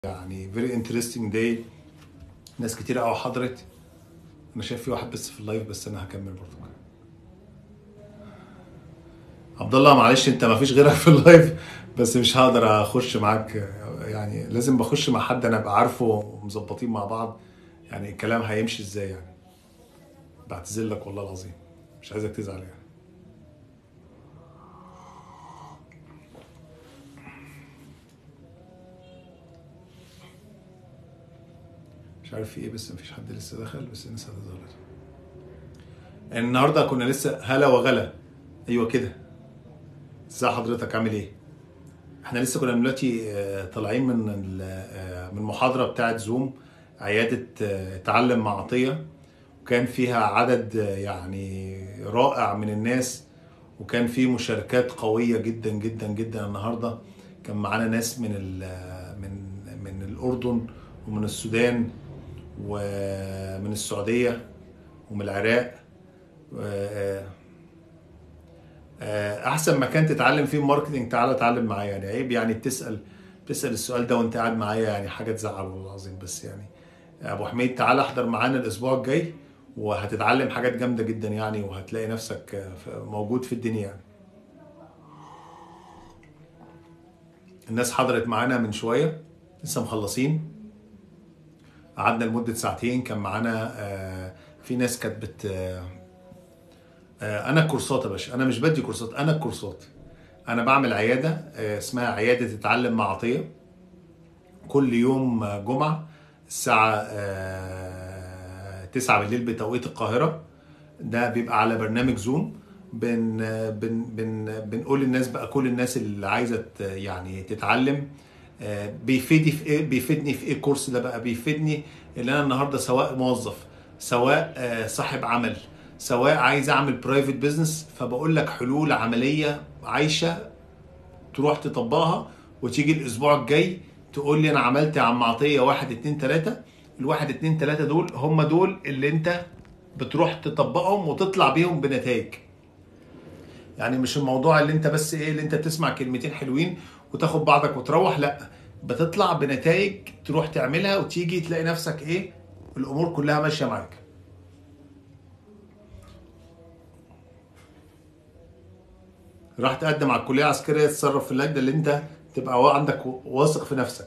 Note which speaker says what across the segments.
Speaker 1: يعني فيري انترستنج داي ناس كتير قوي حضرت انا شايف في واحد بس في اللايف بس انا هكمل برضه عبد الله معلش انت ما فيش غيرك في اللايف بس مش هقدر اخش معاك يعني لازم بخش مع حد انا ابقى عارفه ومظبطين مع بعض يعني الكلام هيمشي ازاي يعني بعتذر لك والله العظيم مش عايزك تزعل يعني مش عارف في ايه بس مفيش حد لسه دخل بس الناس هتظهر النهارده كنا لسه هلا وغلا ايوه كده ازي حضرتك عامل ايه احنا لسه كنا دلوقتي آه، طالعين من ال- آه، من محاضره بتاعه زوم عياده آه، تعلم مع عطيه وكان فيها عدد آه، يعني رائع من الناس وكان في مشاركات قويه جدا جدا جدا النهارده كان معانا ناس من ال- من من الاردن ومن السودان ومن السعوديه ومن العراق و- آه، احسن مكان تتعلم فيه ماركتنج تعالى اتعلم معايا يعني عيب يعني بتسال بتسال السؤال ده وانت قاعد معايا يعني حاجه تزعل والله العظيم بس يعني ابو حميد تعالى احضر معانا الاسبوع الجاي وهتتعلم حاجات جامده جدا يعني وهتلاقي نفسك آه، ف- موجود في الدنيا يعني الناس حضرت معانا من شويه لسه مخلصين قعدنا لمده ساعتين كان معانا آه، في ناس كانت بت آه، آه، انا كورسات يا باشا انا مش بدي كورسات انا الكورسات انا بعمل عياده آه، اسمها عياده تتعلم مع عطيه كل يوم آه، جمعه الساعه آه، 9 بالليل بتوقيت القاهره ده بيبقى على برنامج زوم بن بن بن بنقول للناس بقى كل الناس اللي عايزه ت- يعني تتعلم آه، بيفيدي في ايه بيفيدني في ايه الكورس ده بقى بيفيدني ان انا النهارده سواء موظف سواء آه، صاحب عمل سواء عايز اعمل برايفت بزنس فبقول لك حلول عمليه عايشه تروح تطبقها وتيجي الاسبوع الجاي تقول لي انا عملت يا عم عطيه واحد اتنين تلاته الواحد اتنين تلاته دول هم دول اللي انت بتروح تطبقهم وتطلع بيهم بنتائج يعني مش الموضوع اللي انت بس ايه اللي انت تسمع كلمتين حلوين وتاخد بعضك وتروح لا بتطلع بنتائج تروح تعملها وتيجي تلاقي نفسك ايه الامور كلها ماشيه معاك راح تقدم على الكليه العسكريه تتصرف في اللجنه اللي انت تبقى وا- عندك واثق في نفسك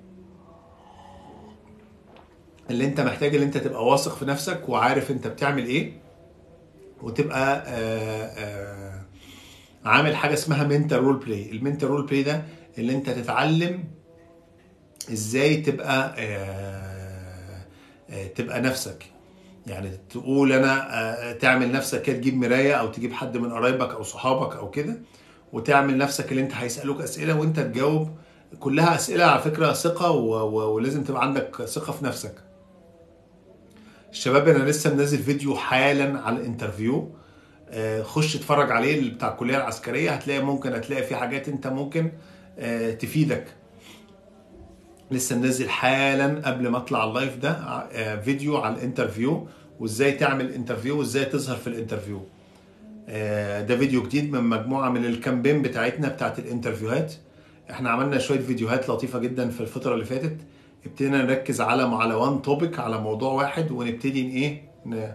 Speaker 1: اللي انت محتاج اللي انت تبقى واثق في نفسك وعارف انت بتعمل ايه وتبقى آه آه عامل حاجه اسمها منتال رول بلاي المنتال رول بلاي ده اللي انت تتعلم ازاي تبقى آه آه تبقى نفسك يعني تقول انا آه، تعمل نفسك كده تجيب مرايه او تجيب حد من قرايبك او صحابك او كده وتعمل نفسك اللي انت هيسالوك اسئله وانت تجاوب كلها اسئله على فكره ثقه و- و- ولازم تبقى عندك ثقه في نفسك الشباب انا لسه منزل فيديو حالا على الانترفيو آه، خش اتفرج عليه اللي بتاع الكليه العسكريه هتلاقي ممكن هتلاقي في حاجات انت ممكن آه، تفيدك لسه منزل حالا قبل ما اطلع اللايف ده آه، فيديو على الانترفيو وازاي تعمل انترفيو وازاي تظهر في الانترفيو آه، ده فيديو جديد من مجموعه من الكامبين بتاعتنا بتاعت الانترفيوهات احنا عملنا شويه فيديوهات لطيفه جدا في الفتره اللي فاتت ابتدينا نركز على على وان توبيك على موضوع واحد ونبتدي ن- ايه ن-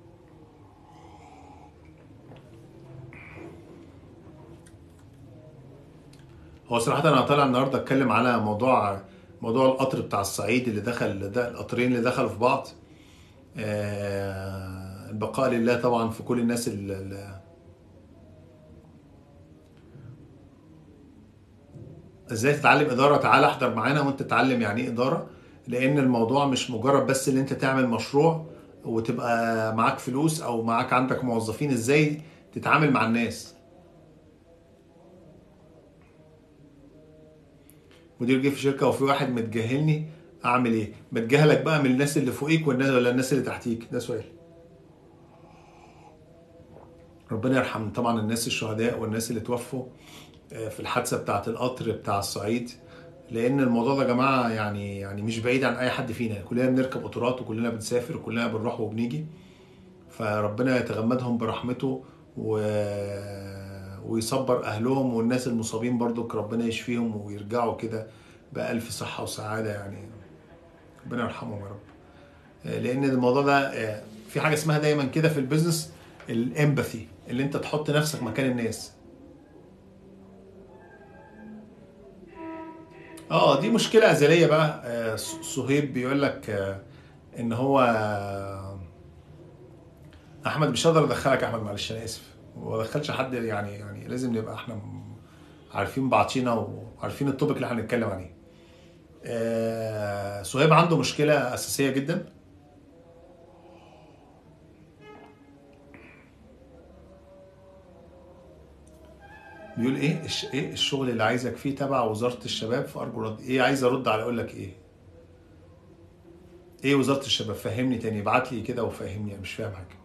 Speaker 1: هو صراحة أنا طالع النهاردة أتكلم على موضوع موضوع القطر بتاع الصعيد اللي دخل ده القطرين اللي دخلوا في بعض آه، البقاء لله طبعا في كل الناس اللي ازاي تتعلم اداره تعال احضر معانا وانت تتعلم يعني ايه اداره لان الموضوع مش مجرد بس ان انت تعمل مشروع وتبقى معاك فلوس او معاك عندك موظفين ازاي تتعامل مع الناس مدير جه في شركه وفي واحد متجاهلني اعمل ايه بتجاهلك بقى من الناس اللي فوقيك والناس ولا الناس اللي تحتيك ده سؤال ربنا يرحم طبعا الناس الشهداء والناس اللي توفوا آه، في الحادثه بتاعه القطر بتاع الصعيد لان الموضوع ده يا جماعه يعني يعني مش بعيد عن اي حد فينا كلنا بنركب قطارات وكلنا بنسافر وكلنا بنروح وبنيجي فربنا يتغمدهم برحمته و... ويصبر اهلهم والناس المصابين برضو ربنا يشفيهم ويرجعوا كده بألف صحة وسعادة يعني ربنا يرحمهم يا رب آه، لأن الموضوع ده آه، في حاجة اسمها دايما كده في البيزنس الامباثي اللي انت تحط نفسك مكان الناس اه دي مشكلة أزلية بقى آه، صهيب بيقول لك آه، ان هو آه، احمد مش هقدر ادخلك يا احمد معلش انا اسف وما ادخلش حد يعني يعني لازم نبقى احنا م- عارفين بعضينا وعارفين التوبيك اللي هنتكلم عليه آه، صهيب عنده مشكلة أساسية جدا بيقول ايه الش... ايه الشغل اللي عايزك فيه تبع وزارة الشباب فأرجو رد ايه عايز ارد على اقول لك ايه ايه وزارة الشباب فهمني تاني ابعت لي كده وفهمني انا مش فاهم حاجة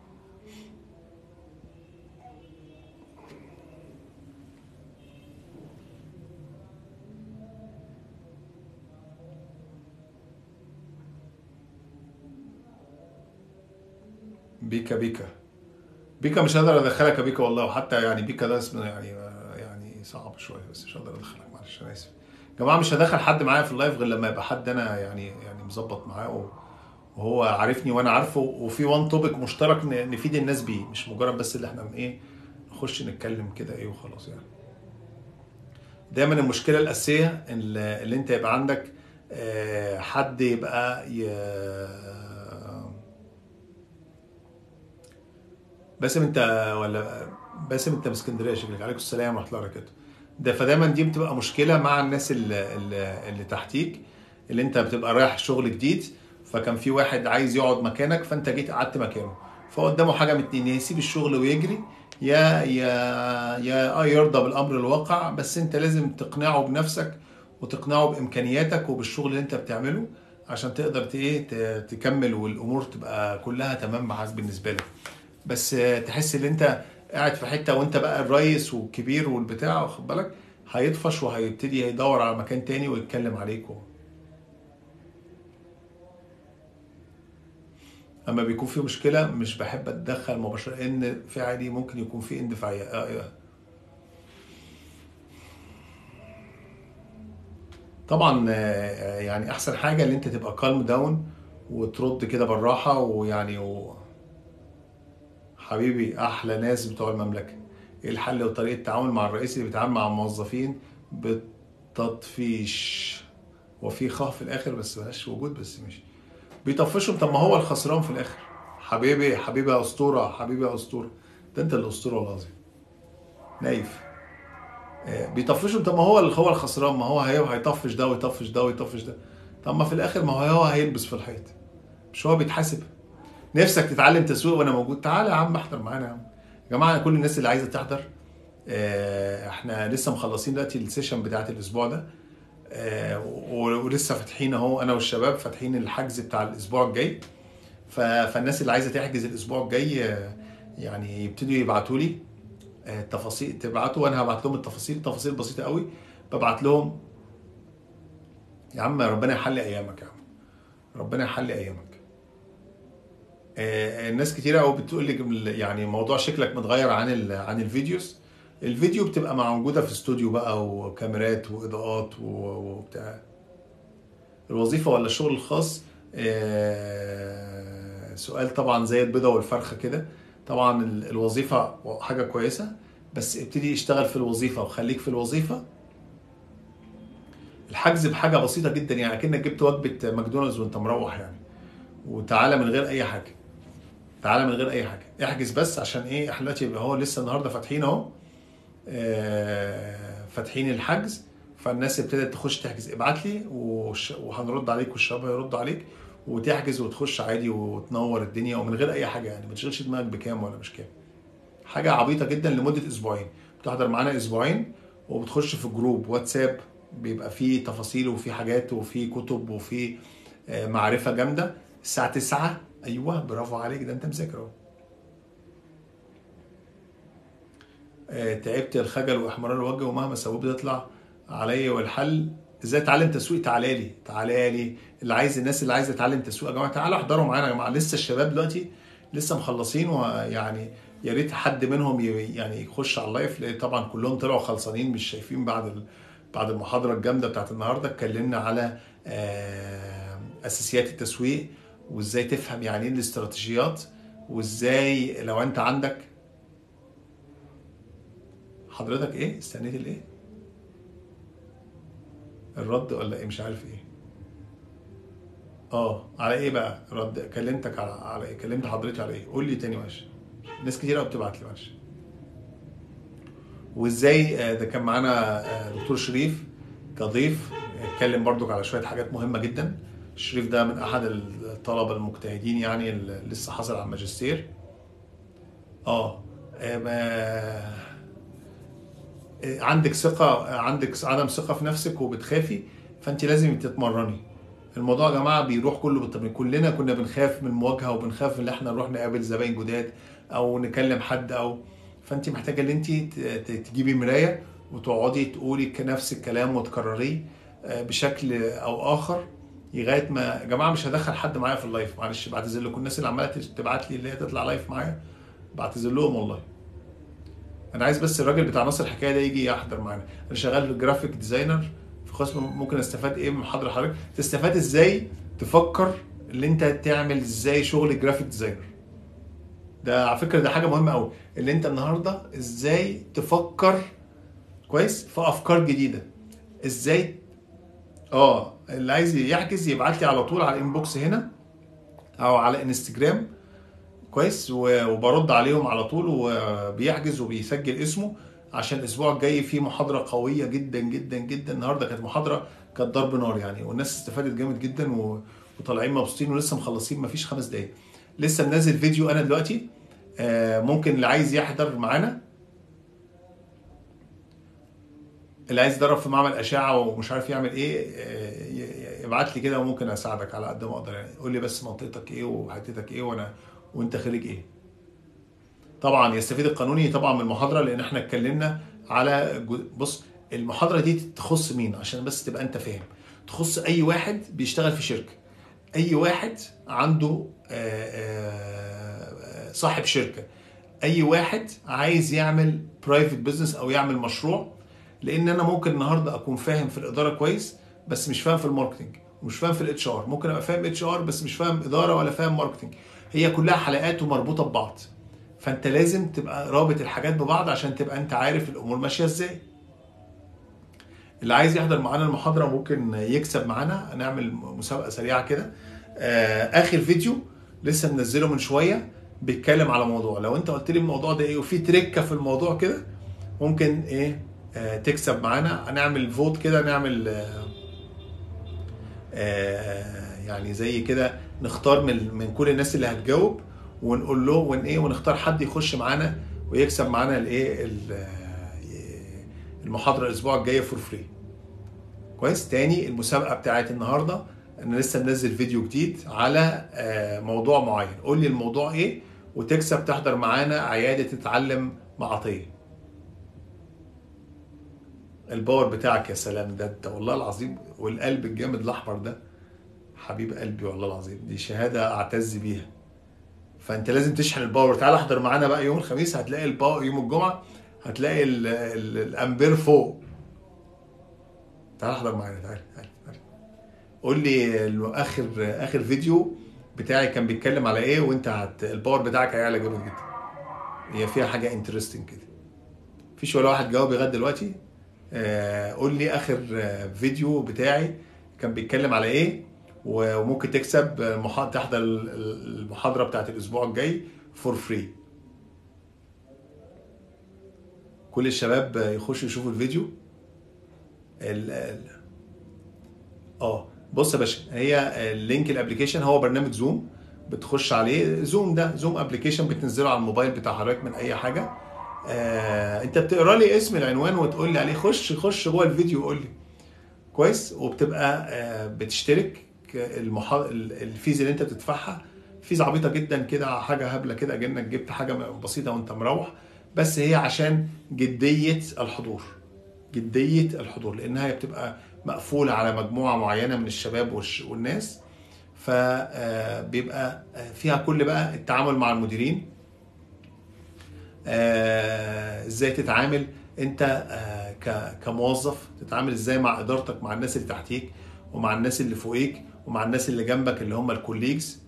Speaker 1: بيكا بيكا بيكا مش هقدر ادخلك يا بيكا والله وحتى يعني بيكا ده اسم يعني يعني صعب شويه بس مش هقدر ادخلك معلش انا اسف يا جماعه مش هدخل حد معايا في اللايف غير لما يبقى حد انا يعني يعني مظبط معاه و- وهو عارفني وانا عارفه وفي وان توبيك مشترك ن- نفيد الناس بيه مش مجرد بس اللي احنا من ايه نخش نتكلم كده ايه وخلاص يعني دايما المشكله الاساسيه اللي اللي انت يبقى عندك آه، حد يبقى ي- باسم انت ولا باسم انت من اسكندريه شكلك عليكم السلام ورحمه الله وبركاته ده فدايما دي بتبقى مشكله مع الناس اللي, اللي, اللي تحتيك اللي انت بتبقى رايح شغل جديد فكان في واحد عايز يقعد مكانك فانت جيت قعدت مكانه فقدامه حاجه من اتنين يا يسيب الشغل ويجري يا يا يا اه يرضى بالامر الواقع بس انت لازم تقنعه بنفسك وتقنعه بامكانياتك وبالشغل اللي انت بتعمله عشان تقدر ت- ايه ت- تكمل والامور تبقى كلها تمام معاك بالنسبه لك بس آه، تحس ان انت قاعد في حته وانت بقى الريس والكبير والبتاع واخد بالك هيطفش وهيبتدي يدور على مكان تاني ويتكلم عليك و... اما بيكون في مشكله مش بحب اتدخل مباشره لان فعلي ممكن يكون في اندفاعيه آه آه. طبعا آه، يعني احسن حاجه ان انت تبقى كالم داون وترد كده بالراحه ويعني و... حبيبي احلى ناس بتوع المملكه ايه الحل وطريقه التعامل مع الرئيس اللي بيتعامل مع الموظفين بالتطفيش وفي خاء في الاخر بس ملهاش وجود بس ماشي بيطفشهم طب ما هو الخسران في الاخر حبيبي حبيبي يا اسطوره حبيبي يا اسطوره ده انت الاسطوره والله العظيم نايف آه، بيطفشهم طب ما هو هو الخسران ما هو هي- هيطفش ده ويطفش ده ويطفش ده طب ما في الاخر ما هو هو هيلبس في الحيط مش هو بيتحاسب نفسك تتعلم تسويق وانا موجود تعالى يا عم احضر معانا يا عم يا جماعه كل الناس اللي عايزه تحضر آه، احنا لسه مخلصين دلوقتي السيشن بتاعت الاسبوع ده آه، و- ولسه فاتحين اهو انا والشباب فاتحين الحجز بتاع الاسبوع الجاي ف- فالناس اللي عايزه تحجز الاسبوع الجاي آه، يعني يبتدوا يبعتوا لي آه، التفاصيل تبعتوا وانا هبعت لهم التفاصيل تفاصيل بسيطه قوي ببعت لهم يا عم ربنا يحلي ايامك يا عم ربنا يحلي ايامك آه، الناس كتير قوي بتقول لي يعني موضوع شكلك متغير عن ال- عن الفيديوز الفيديو بتبقى موجوده في استوديو بقى وكاميرات واضاءات و- وبتاع الوظيفه ولا الشغل الخاص آه، سؤال طبعا زي البيضه والفرخه كده طبعا ال- الوظيفه حاجه كويسه بس ابتدي اشتغل في الوظيفه وخليك في الوظيفه الحجز بحاجه بسيطه جدا يعني كأنك جبت وجبه ماكدونالدز وانت مروح يعني وتعالى من غير اي حاجه تعالى من غير اي حاجه احجز بس عشان ايه احنا دلوقتي يبقى هو لسه النهارده فاتحين اهو آه، فاتحين الحجز فالناس ابتدت تخش تحجز ابعت لي وش- وهنرد عليك والشباب هيردوا عليك وتحجز وتخش عادي وتنور الدنيا ومن غير اي حاجه يعني ما تشغلش دماغك بكام ولا مش كام حاجه عبيطه جدا لمده اسبوعين بتحضر معانا اسبوعين وبتخش في جروب واتساب بيبقى فيه تفاصيل وفيه حاجات وفيه كتب وفيه آه، معرفه جامده الساعه 9 ايوه برافو عليك ده انت مذاكر اهو آه، تعبت الخجل واحمرار الوجه ومهما سويت بتطلع عليا والحل ازاي اتعلم تسويق تعالى لي تعالى لي اللي عايز الناس اللي عايزه تتعلم تسويق يا جماعه تعالوا احضروا معانا يا جماعه لسه الشباب دلوقتي لسه مخلصين ويعني يا ريت حد منهم ي- يعني يخش على اللايف لان طبعا كلهم طلعوا خلصانين مش شايفين بعد ال... بعد المحاضره الجامده بتاعت النهارده اتكلمنا على آه، اساسيات التسويق وازاي تفهم يعني ايه الاستراتيجيات وازاي لو انت عندك حضرتك ايه استنيت الايه الرد ولا ايه مش عارف ايه اه على ايه بقى رد كلمتك على على ايه كلمت حضرتك على ايه قول لي تاني معلش ناس كتير قوي بتبعت لي معلش وازاي آه، ده كان معانا آه، دكتور شريف كضيف اتكلم برضك على شويه حاجات مهمه جدا شريف ده من احد الطلبه المجتهدين يعني اللي لسه حاصل على الماجستير اه آه، ما- آه، عندك ثقه عندك عدم ثقه في نفسك وبتخافي فانت لازم تتمرني الموضوع يا جماعه بيروح كله بالتمرين كلنا كنا بنخاف من المواجهه وبنخاف ان احنا نروح نقابل زباين جداد او نكلم حد او فانت محتاجه ان انت ت- ت- تجيبي مرايه وتقعدي تقولي نفس الكلام وتكرريه آه، بشكل او اخر لغايه ما يا جماعه مش هدخل حد معايا في اللايف معلش بعتذر لكم الناس اللي عماله تبعت لي اللي هي تطلع لايف معايا بعتذر لهم والله انا عايز بس الراجل بتاع نصر الحكايه ده يجي يحضر معانا انا شغال في جرافيك ديزاينر في قسم ممكن استفاد ايه من محاضره حضرتك تستفاد ازاي تفكر اللي انت تعمل ازاي شغل جرافيك ديزاينر ده على فكره ده حاجه مهمه قوي اللي انت النهارده ازاي تفكر كويس في افكار جديده ازاي اه اللي عايز يحجز يبعت لي على طول على الانبوكس هنا او على انستجرام كويس و- وبرد عليهم على طول وبيحجز وبيسجل اسمه عشان الاسبوع الجاي في محاضره قويه جدا جدا جدا النهارده كانت محاضره كانت ضرب نار يعني والناس استفادت جامد جدا و... وطالعين مبسوطين ولسه مخلصين مفيش خمس دقايق لسه منزل فيديو انا دلوقتي آه، ممكن اللي عايز يحضر معانا اللي عايز يدرب في معمل اشعه ومش عارف يعمل ايه آه، ي- يبعت لي كده وممكن اساعدك على قد ما اقدر يعني قول لي بس منطقتك ايه وحتتك ايه وانا وانت خريج ايه طبعا يستفيد القانوني طبعا من المحاضره لان احنا اتكلمنا على جو- بص المحاضره دي تخص مين عشان بس تبقى انت فاهم تخص اي واحد بيشتغل في شركه اي واحد عنده آه، آه، صاحب شركه اي واحد عايز يعمل برايفت بزنس او يعمل مشروع لان انا ممكن النهارده اكون فاهم في الاداره كويس بس مش فاهم في الماركتنج ومش فاهم في الاتش ار ممكن ابقى فاهم اتش ار بس مش فاهم اداره ولا فاهم ماركتنج هي كلها حلقات ومربوطه ببعض فانت لازم تبقى رابط الحاجات ببعض عشان تبقى انت عارف الامور ماشيه ازاي اللي عايز يحضر معانا المحاضره ممكن يكسب معانا هنعمل مسابقه سريعه كده آه، اخر فيديو لسه منزله من شويه بيتكلم على موضوع لو انت قلت لي الموضوع ده ايه وفي تريكه في الموضوع كده ممكن ايه آه، تكسب معانا هنعمل فوت كده نعمل آه، آه، يعني زي كده نختار من من كل الناس اللي هتجاوب ونقول له ون ايه ونختار حد يخش معانا ويكسب معانا الايه ال- آه، المحاضره الاسبوع الجاي فور فري كويس تاني المسابقه بتاعت النهارده انا لسه منزل فيديو جديد على آه، موضوع معين قول لي الموضوع ايه وتكسب تحضر معانا عياده تتعلم مع عطيه الباور بتاعك يا سلام ده انت والله العظيم والقلب الجامد الاحمر ده حبيب قلبي والله العظيم دي شهاده اعتز بيها فانت لازم تشحن الباور تعال احضر معانا بقى يوم الخميس هتلاقي الباور يوم الجمعه هتلاقي ال ال الامبير فوق تعال احضر معانا تعال تعال تعال قول لي ال- اخر اخر فيديو بتاعي كان بيتكلم على ايه وانت هت الباور بتاعك هيعلى جامد جدا هي فيها حاجه انترستنج كده مفيش ولا واحد جاوب لغايه دلوقتي آه، قول لي اخر آه، فيديو بتاعي كان بيتكلم على ايه و- وممكن تكسب آه، محا- تحضر ال- ال- المحاضره بتاعت الاسبوع الجاي فور فري كل الشباب آه، يخشوا يشوفوا الفيديو ال- ال- اه بص يا باشا هي اللينك الابلكيشن هو برنامج زوم بتخش عليه زوم ده زوم ابلكيشن بتنزله على الموبايل بتاع حضرتك من اي حاجه آه انت بتقرا لي اسم العنوان وتقول لي عليه خش خش جوه الفيديو قول لي كويس وبتبقى آه بتشترك المحا... الفيز اللي انت بتدفعها فيز عبيطه جدا كده حاجه هبله كده كانك جبت حاجه بسيطه وانت مروح بس هي عشان جديه الحضور جديه الحضور لانها هي بتبقى مقفوله على مجموعه معينه من الشباب والش... والناس فبيبقى فيها كل بقى التعامل مع المديرين آه، ازاي تتعامل انت آه، ك- كموظف تتعامل ازاي مع ادارتك مع الناس اللي تحتيك ومع الناس اللي فوقيك ومع الناس اللي جنبك اللي هم الكوليجز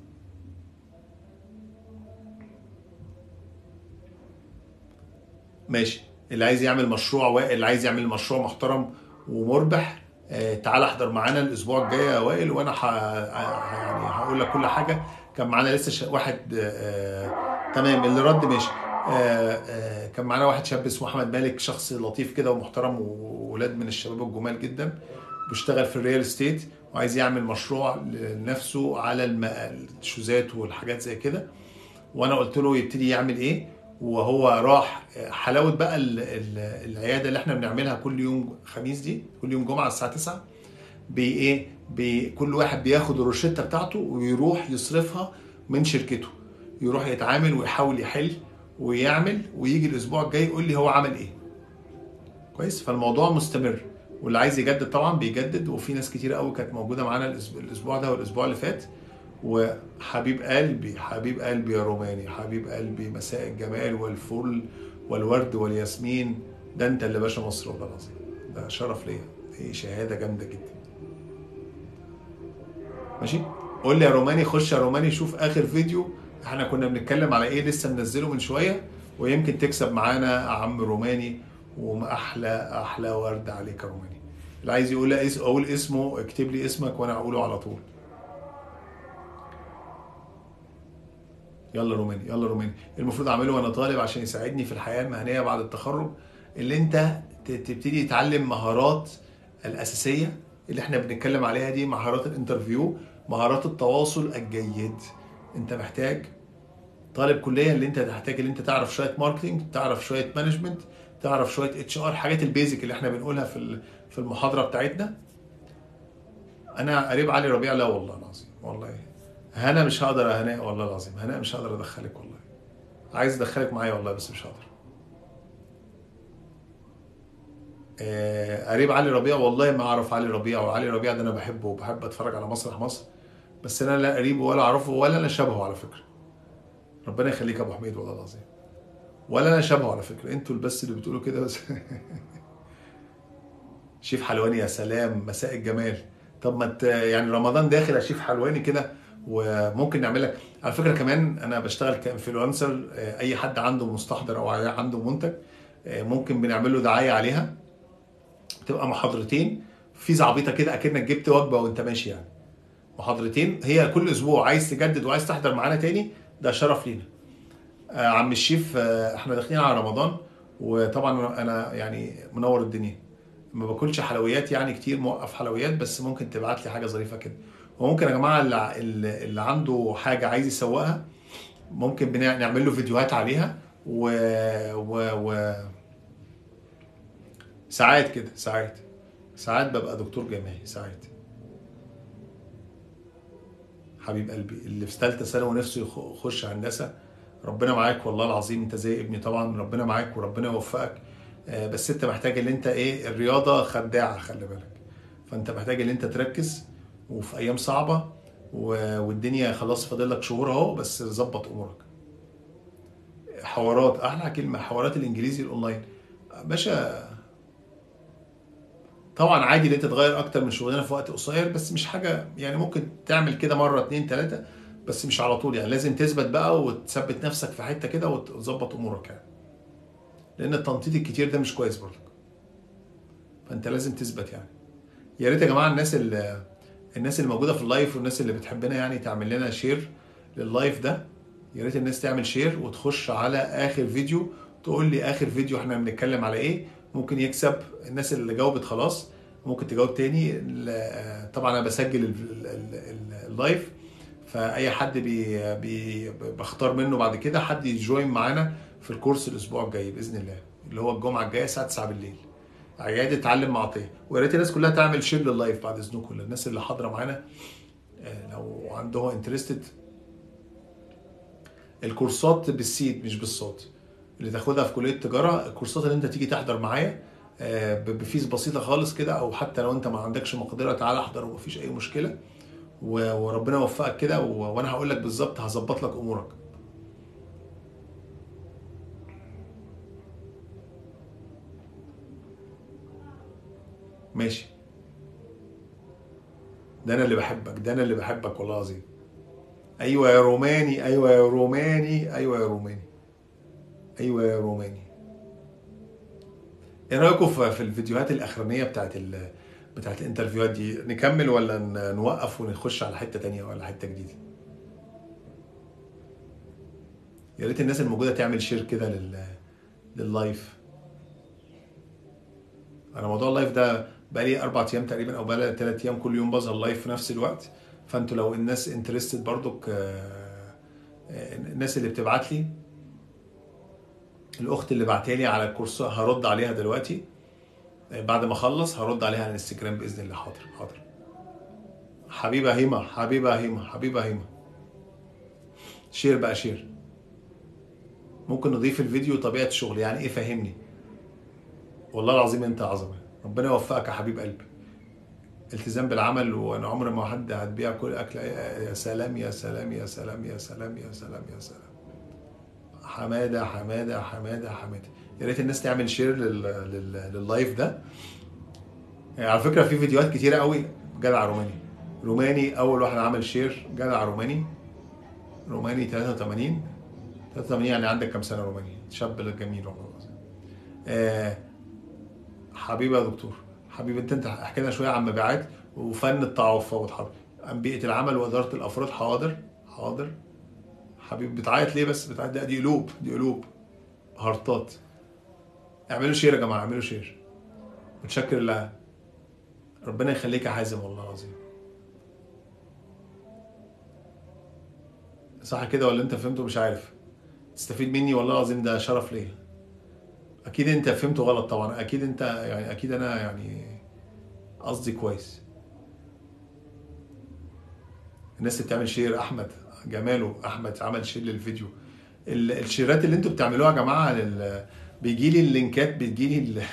Speaker 1: ماشي اللي عايز يعمل مشروع وائل اللي عايز يعمل مشروع محترم ومربح آه، تعال احضر معانا الاسبوع الجاي يا وائل وانا ح... يعني هقول لك كل حاجه كان معانا لسه ش... واحد آه، آه، تمام اللي رد ماشي آه، آه، كان معانا واحد شاب اسمه احمد مالك شخص لطيف كده ومحترم وولاد من الشباب الجمال جدا بيشتغل في الريال استيت وعايز يعمل مشروع لنفسه على الم... الشوزات والحاجات زي كده وانا قلت له يبتدي يعمل ايه وهو راح حلاوه بقى ال- ال- العياده اللي احنا بنعملها كل يوم خميس دي كل يوم جمعه الساعه 9 بايه بكل واحد بياخد الروشته بتاعته ويروح يصرفها من شركته يروح يتعامل ويحاول يحل ويعمل ويجي الاسبوع الجاي يقول لي هو عمل ايه كويس فالموضوع مستمر واللي عايز يجدد طبعا بيجدد وفي ناس كتير قوي كانت موجوده معانا الأسبوع- الاسبوع ده والاسبوع اللي فات وحبيب قلبي حبيب قلبي يا روماني حبيب قلبي مساء الجمال والفل والورد والياسمين ده انت اللي باشا مصر والله العظيم ده شرف ليا دي شهاده جامده جدا ماشي قول لي يا روماني خش يا روماني شوف اخر فيديو احنا كنا بنتكلم على ايه لسه منزله من شويه ويمكن تكسب معانا يا عم روماني واحلى احلى ورد عليك يا روماني اللي عايز يقول لي اس- اقول اسمه اكتب لي اسمك وانا اقوله على طول يلا روماني يلا روماني المفروض اعمله وانا طالب عشان يساعدني في الحياه المهنيه بعد التخرج اللي انت ت- تبتدي تتعلم مهارات الاساسيه اللي احنا بنتكلم عليها دي مهارات الانترفيو مهارات التواصل الجيد انت محتاج طالب كليه اللي انت تحتاج اللي انت تعرف شويه ماركتنج تعرف شويه مانجمنت تعرف شويه اتش ار حاجات البيزك اللي احنا بنقولها في ال- في المحاضره بتاعتنا انا قريب علي ربيع لا والله العظيم والله هنا مش هقدر يا هناء والله العظيم هناء مش هقدر ادخلك والله عايز ادخلك معايا والله بس مش هقدر آه، قريب علي ربيع والله ما اعرف علي ربيع وعلي ربيع ده انا بحبه وبحب اتفرج على مسرح مصر بس انا لا قريبه ولا اعرفه ولا انا شبهه على فكره ربنا يخليك يا ابو حميد والله العظيم ولا انا شبهه على فكره انتوا بس اللي بتقولوا كده بس شيف حلواني يا سلام مساء الجمال طب ما ت- يعني رمضان داخل يا شيف حلواني كده وممكن نعمل لك على فكره كمان انا بشتغل كانفلونسر آه، اي حد عنده مستحضر او عنده منتج آه، ممكن بنعمل له دعايه عليها تبقى محاضرتين في زعبيطه كده اكنك جبت وجبه وانت ماشي يعني محاضرتين هي كل اسبوع عايز تجدد وعايز تحضر معانا تاني ده شرف لينا آه، عم الشيف آه، احنا داخلين على رمضان وطبعا انا يعني منور الدنيا ما باكلش حلويات يعني كتير موقف حلويات بس ممكن تبعت لي حاجه ظريفه كده وممكن يا جماعه اللي, اللي اللي عنده حاجه عايز يسوقها ممكن بنع- نعمل له فيديوهات عليها و, و... و... ساعات كده ساعات ساعات ببقى دكتور جامعي ساعات حبيب قلبي اللي في ثالثه ثانوي ونفسه يخ- يخش هندسه ربنا معاك والله العظيم انت زي ابني طبعا ربنا معاك وربنا يوفقك آه، بس انت محتاج ان انت ايه الرياضه خداعه خلي بالك فانت محتاج ان انت تركز وفي ايام صعبه و- والدنيا خلاص فاضل لك شهور اهو بس ظبط امورك حوارات احلى كلمه حوارات الانجليزي الاونلاين باشا طبعا عادي ان انت تغير اكتر من شغلانه في وقت قصير بس مش حاجه يعني ممكن تعمل كده مره اتنين تلاته بس مش على طول يعني لازم تثبت بقى وتثبت نفسك في حته كده وتظبط امورك يعني لان التنطيط الكتير ده مش كويس برضك فانت لازم تثبت يعني يا ريت يا جماعه الناس اللي الناس اللي موجوده في اللايف والناس اللي بتحبنا يعني تعمل لنا شير لللايف ده يا ريت الناس تعمل شير وتخش على اخر فيديو تقول لي اخر فيديو احنا بنتكلم على ايه ممكن يكسب الناس اللي جاوبت خلاص ممكن تجاوب تاني ال- طبعا انا بسجل ال- ال- ال- ال- اللايف فاي حد بي بي بختار منه بعد كده حد يجوين معانا في الكورس الاسبوع الجاي باذن الله اللي هو الجمعه الجايه الساعه 9 بالليل عياده اتعلم مع عطيه ويا ريت الناس كلها تعمل شير لللايف بعد اذنكم الناس اللي حاضره معانا آه، لو عندهم انترستد الكورسات بالسيد مش بالصوت اللي تاخدها في كليه التجاره الكورسات اللي انت تيجي تحضر معايا آه، ب- بفيس بسيطه خالص كده او حتى لو انت ما عندكش مقدره تعالى احضر ومفيش اي مشكله و- وربنا يوفقك كده و- وانا هقول لك بالظبط هظبط لك امورك ماشي ده انا اللي بحبك ده انا اللي بحبك والله العظيم ايوه يا روماني ايوه يا روماني ايوه يا روماني ايوه يا روماني ايه رايكم في في الفيديوهات الاخرانيه بتاعت ال بتاعت الانترفيوهات دي نكمل ولا ن- نوقف ونخش على حته تانية ولا حته جديده يا ريت الناس الموجوده تعمل شير كده لل لللايف انا موضوع اللايف ده بقالي اربع ايام تقريبا او بقالي ثلاث ايام كل يوم بظهر لايف في نفس الوقت فانتوا لو الناس انترستد برضك آه، آه، الناس اللي بتبعت لي الاخت اللي بعتها لي على الكورس هرد عليها دلوقتي آه، بعد ما اخلص هرد عليها على الانستجرام باذن الله حاضر حاضر حبيبه هيما حبيبه هيما حبيبه هيما شير بقى شير ممكن نضيف الفيديو طبيعه الشغل يعني ايه فهمني والله العظيم انت عظمه ربنا يوفقك يا حبيب قلبي التزام بالعمل وانا عمري ما حد هتبيع كل اكل يا سلام يا سلام يا سلام يا سلام يا سلام يا سلام حماده حماده حماده حماده يا ريت الناس تعمل شير لل... لل... لللايف ده يعني على فكره في فيديوهات كتيره قوي جدع روماني روماني اول واحد عمل شير جدع روماني روماني 83 83 يعني عندك كام سنه روماني شاب جميل والله العظيم آه حبيبي يا دكتور حبيبي انت انت احكي لنا شويه عن مبيعات وفن التعاطف حاضر عن بيئه العمل واداره الافراد حاضر حاضر حبيبي بتعيط ليه بس بتعيط لا، دي قلوب دي قلوب هارتات اعملوا شير يا جماعه اعملوا شير متشكر لها ربنا يخليك يا حازم والله العظيم صح كده ولا انت فهمته مش عارف تستفيد مني والله العظيم ده شرف ليا اكيد انت فهمته غلط طبعا اكيد انت يعني اكيد انا يعني قصدي كويس الناس اللي بتعمل شير احمد جماله احمد عمل شير للفيديو ال- الشيرات اللي انتوا بتعملوها يا جماعه لل... بيجي لي اللينكات بتجي لي ال...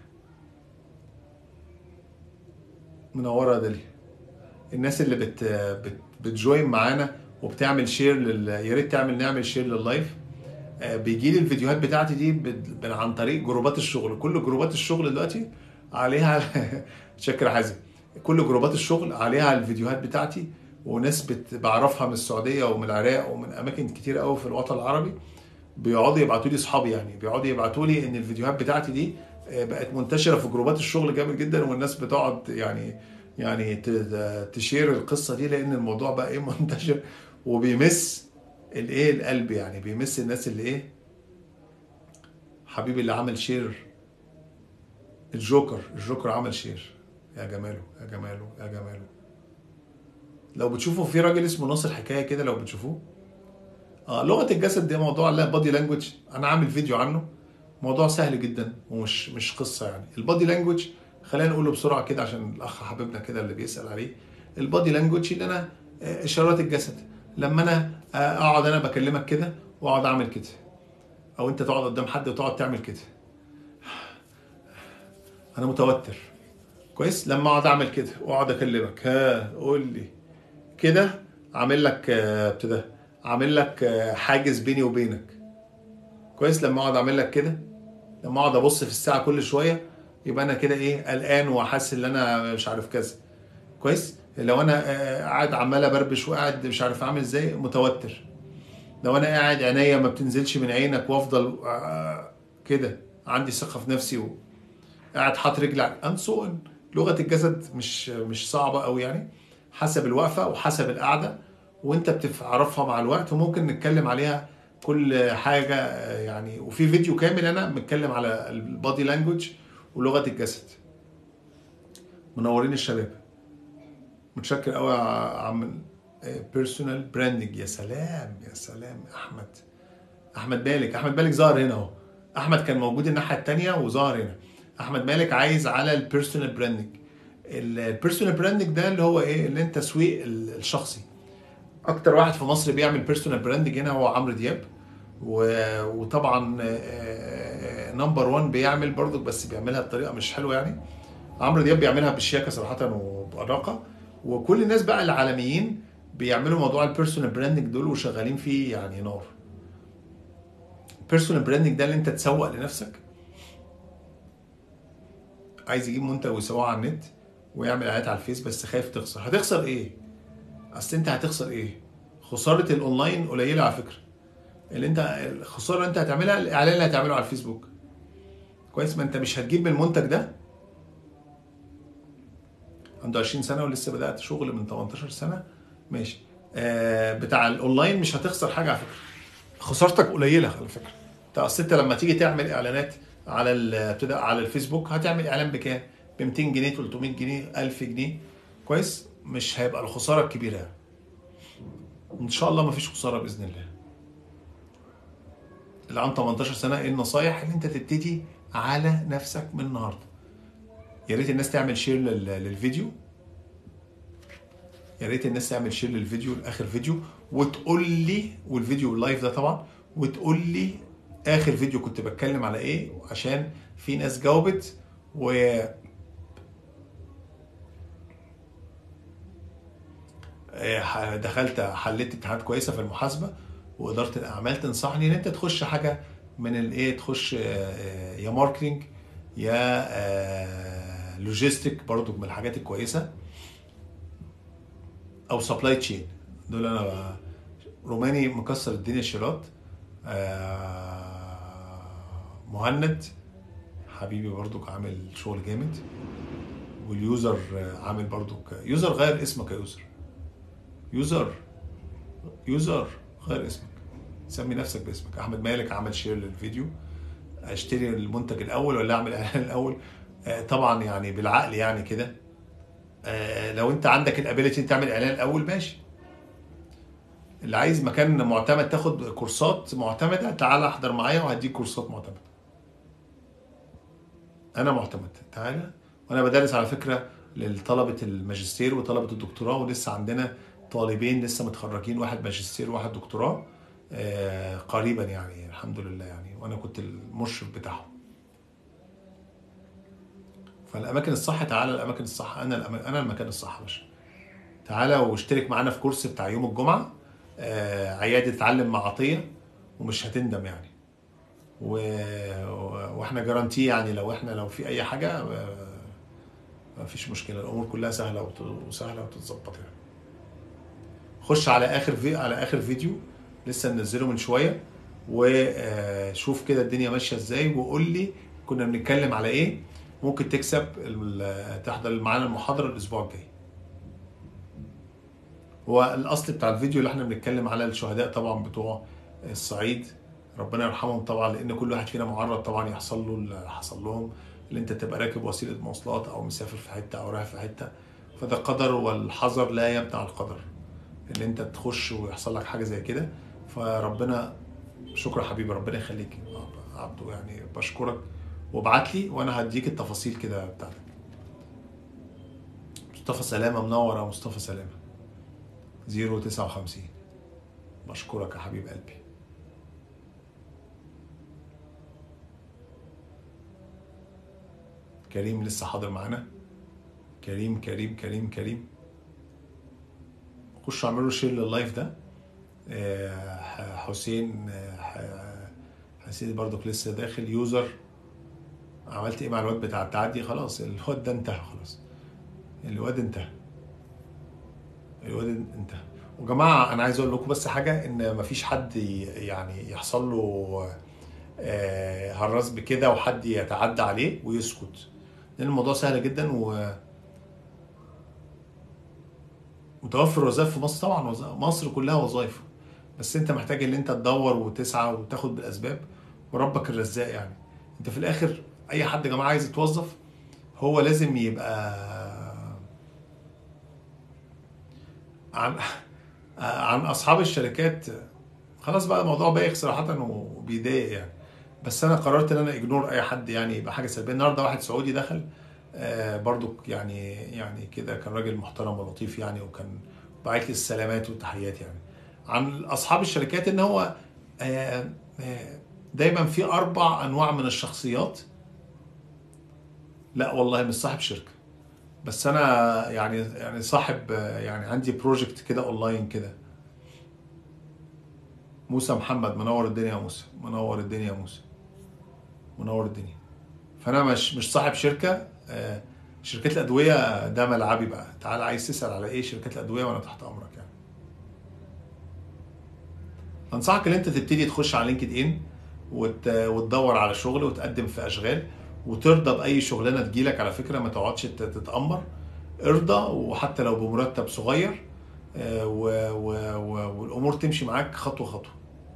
Speaker 1: منوره يا داليا الناس اللي بت... بت... بتجوين معانا وبتعمل شير لل... يا ريت تعمل نعمل شير لللايف آه، بيجي لي الفيديوهات بتاعتي دي بت- عن طريق جروبات الشغل كل جروبات الشغل دلوقتي عليها شكرا حازم كل جروبات الشغل عليها الفيديوهات بتاعتي وناس بت- بعرفها من السعوديه ومن العراق ومن اماكن كتير قوي في الوطن العربي بيقعدوا يبعتوا لي اصحابي يعني بيقعدوا يبعتوا لي ان الفيديوهات بتاعتي دي آه، بقت منتشره في جروبات الشغل جامد جدا والناس بتقعد يعني يعني ت- تشير القصه دي لان الموضوع بقى ايه منتشر وبيمس الايه القلب يعني بيمس الناس اللي ايه حبيبي اللي عمل شير الجوكر الجوكر عمل شير يا جماله يا جماله يا جماله لو بتشوفوا في راجل اسمه ناصر حكايه كده لو بتشوفوه اه لغه الجسد دي موضوع لا بادي لانجوج انا عامل فيديو عنه موضوع سهل جدا ومش مش قصه يعني البادي لانجوج خلينا نقوله بسرعه كده عشان الاخ حبيبنا كده اللي بيسال عليه البادي لانجوج اللي انا آه، اشارات الجسد لما انا آه، اقعد انا بكلمك كده واقعد اعمل كده او انت تقعد قدام حد وتقعد تعمل كده انا متوتر كويس لما اقعد اعمل كده واقعد اكلمك ها قول لي كده عامل لك آه، ابتدى عامل لك آه، حاجز بيني وبينك كويس لما اقعد اعمل لك كده لما اقعد ابص في الساعه كل شويه يبقى انا كده ايه قلقان وحاسس ان انا مش عارف كذا كويس لو انا آه، قاعد عمال ابربش وقاعد مش عارف اعمل ازاي متوتر لو انا قاعد عينيا ما بتنزلش من عينك وافضل آه، كده عندي ثقه في نفسي و... قاعد حاطط رجلي على and so on. لغه الجسد مش مش صعبه قوي يعني حسب الوقفه وحسب القعده وانت بتعرفها مع الوقت وممكن نتكلم عليها كل حاجه آه، يعني وفي فيديو كامل انا متكلم على البادي لانجوج ولغه الجسد منورين الشباب متشكر قوي يا عم بيرسونال براندنج يا سلام يا سلام احمد احمد مالك احمد مالك ظهر هنا اهو احمد كان موجود الناحيه الثانيه وظهر هنا احمد مالك عايز على البيرسونال براندنج البيرسونال براندنج ده اللي هو ايه اللي انت تسويق ال- الشخصي اكتر واحد في مصر بيعمل بيرسونال براندنج هنا هو عمرو دياب و- وطبعا نمبر 1 بيعمل برضك بس بيعملها بطريقه مش حلوه يعني عمرو دياب بيعملها بشياكه صراحه وبأناقه وكل الناس بقى العالميين بيعملوا موضوع البيرسونال براندنج دول وشغالين فيه يعني نار البيرسونال براندنج ده اللي انت تسوق لنفسك عايز يجيب منتج ويسوقه على النت ويعمل اعلانات على الفيس بس خايف تخسر هتخسر ايه اصل انت هتخسر ايه خساره الاونلاين قليله على فكره اللي انت الخساره اللي انت هتعملها الاعلان اللي هتعمله على الفيسبوك كويس ما انت مش هتجيب من المنتج ده عنده 20 سنه ولسه بدات شغل من 18 سنه ماشي آه بتاع الاونلاين مش هتخسر حاجه على فكره خسارتك قليله على فكره انت اصل انت لما تيجي تعمل اعلانات على ال- بتبدا على الفيسبوك هتعمل اعلان بكام؟ ب 200 جنيه 300 جنيه 1000 جنيه كويس مش هيبقى الخساره الكبيره يعني. ان شاء الله مفيش خساره باذن الله اللي عن 18 سنه ايه النصايح اللي انت تبتدي على نفسك من النهارده يا ريت الناس تعمل شير لل- للفيديو يا ريت الناس تعمل شير للفيديو لاخر فيديو وتقول لي والفيديو اللايف ده طبعا وتقول لي اخر فيديو كنت بتكلم على ايه عشان في ناس جاوبت و آه، دخلت حليت امتحانات كويسه في المحاسبه واداره الاعمال تنصحني ان انت تخش حاجه من الايه تخش آه، آه، يا ماركتنج يا آه، لوجيستيك برضو من الحاجات الكويسه او سبلاي تشين دول انا ب- روماني مكسر الدنيا شيرات آه، مهند حبيبي برضو عامل شغل جامد واليوزر آه، عامل برضو يوزر غير اسمك يا يوزر يوزر يوزر غير اسمك سمي نفسك باسمك احمد مالك عمل شير للفيديو اشتري المنتج الاول ولا اعمل اعلان الاول آه، طبعا يعني بالعقل يعني كده آه، لو انت عندك الابيليتي تعمل اعلان الاول ماشي اللي عايز مكان معتمد تاخد كورسات معتمده تعالى احضر معايا وهديك كورسات معتمده انا معتمد تعالى وانا بدرس على فكره لطلبه الماجستير وطلبه الدكتوراه ولسه عندنا طالبين لسه متخرجين واحد ماجستير وواحد دكتوراه آه، قريبا يعني الحمد لله يعني وانا كنت المشرف بتاعهم فالاماكن الصح تعالى الاماكن الصح انا الأما- انا المكان الصح يا باشا تعالى واشترك معانا في كورس بتاع يوم الجمعه آه، عيادة تتعلم مع عطيه ومش هتندم يعني و... و- واحنا جارانتي يعني لو احنا لو في اي حاجه آه، ما فيش مشكله الامور كلها سهله وت- وسهله وتتظبط يعني خش على اخر في... على اخر فيديو لسه منزله من شويه وشوف كده الدنيا ماشيه ازاي وقول لي كنا بنتكلم على ايه ممكن تكسب ال- تحضر معانا المحاضره الاسبوع الجاي هو الاصل بتاع الفيديو اللي احنا بنتكلم على الشهداء طبعا بتوع الصعيد ربنا يرحمهم طبعا لان كل واحد فينا معرض طبعا يحصل له اللي حصل لهم اللي انت تبقى راكب وسيله مواصلات او مسافر في حته او رايح في حته فده قدر والحذر لا يمنع القدر ان انت تخش ويحصل لك حاجه زي كده فربنا شكرا حبيبي ربنا يخليك عبده يعني بشكرك وابعت لي وانا هديك التفاصيل كده بتاعتك مصطفى سلامه منور يا مصطفى سلامه 059 بشكرك يا حبيب قلبي كريم لسه حاضر معانا كريم كريم كريم كريم خشوا اعملوا شير لللايف ده آه، ح- حسين آه، ح- حسين برضك لسه داخل يوزر عملت ايه مع الواد بتاع التعدي خلاص الواد ده انتهى خلاص الواد انتهى الواد انتهى وجماعه انا عايز اقول لكم بس حاجه ان مفيش حد ي- يعني يحصل له آه، هراس بكده وحد يتعدى عليه ويسكت لان الموضوع سهل جدا و متوفر وظائف في مصر طبعا وظ- مصر كلها وظائف بس انت محتاج ان انت تدور وتسعى وتاخد بالاسباب وربك الرزاق يعني انت في الاخر اي حد يا جماعه عايز يتوظف هو لازم يبقى عن عن اصحاب الشركات خلاص بقى الموضوع بايخ صراحه وبيضايق يعني بس انا قررت ان انا اجنور اي حد يعني يبقى حاجه سلبيه النهارده واحد سعودي دخل آه برضو يعني يعني كده كان راجل محترم ولطيف يعني وكان باعت لي السلامات والتحيات يعني عن اصحاب الشركات ان هو آه آه دايما في اربع انواع من الشخصيات لا والله مش صاحب شركه بس انا يعني يعني صاحب آه، يعني عندي بروجكت كده اونلاين كده موسى محمد منور الدنيا يا موسى منور الدنيا يا موسى منور الدنيا فانا مش مش صاحب شركه آه، شركات الادويه ده ملعبي بقى تعال عايز تسال على ايه شركات الادويه وانا تحت امرك يعني انصحك ان انت تبتدي تخش على لينكد ان وت... وتدور على شغل وتقدم في اشغال وترضى باي شغلانه تجيلك على فكره ما تقعدش تت- تتامر ارضى وحتى لو بمرتب صغير آه، و... و... و... والامور تمشي معاك خطوه خطوه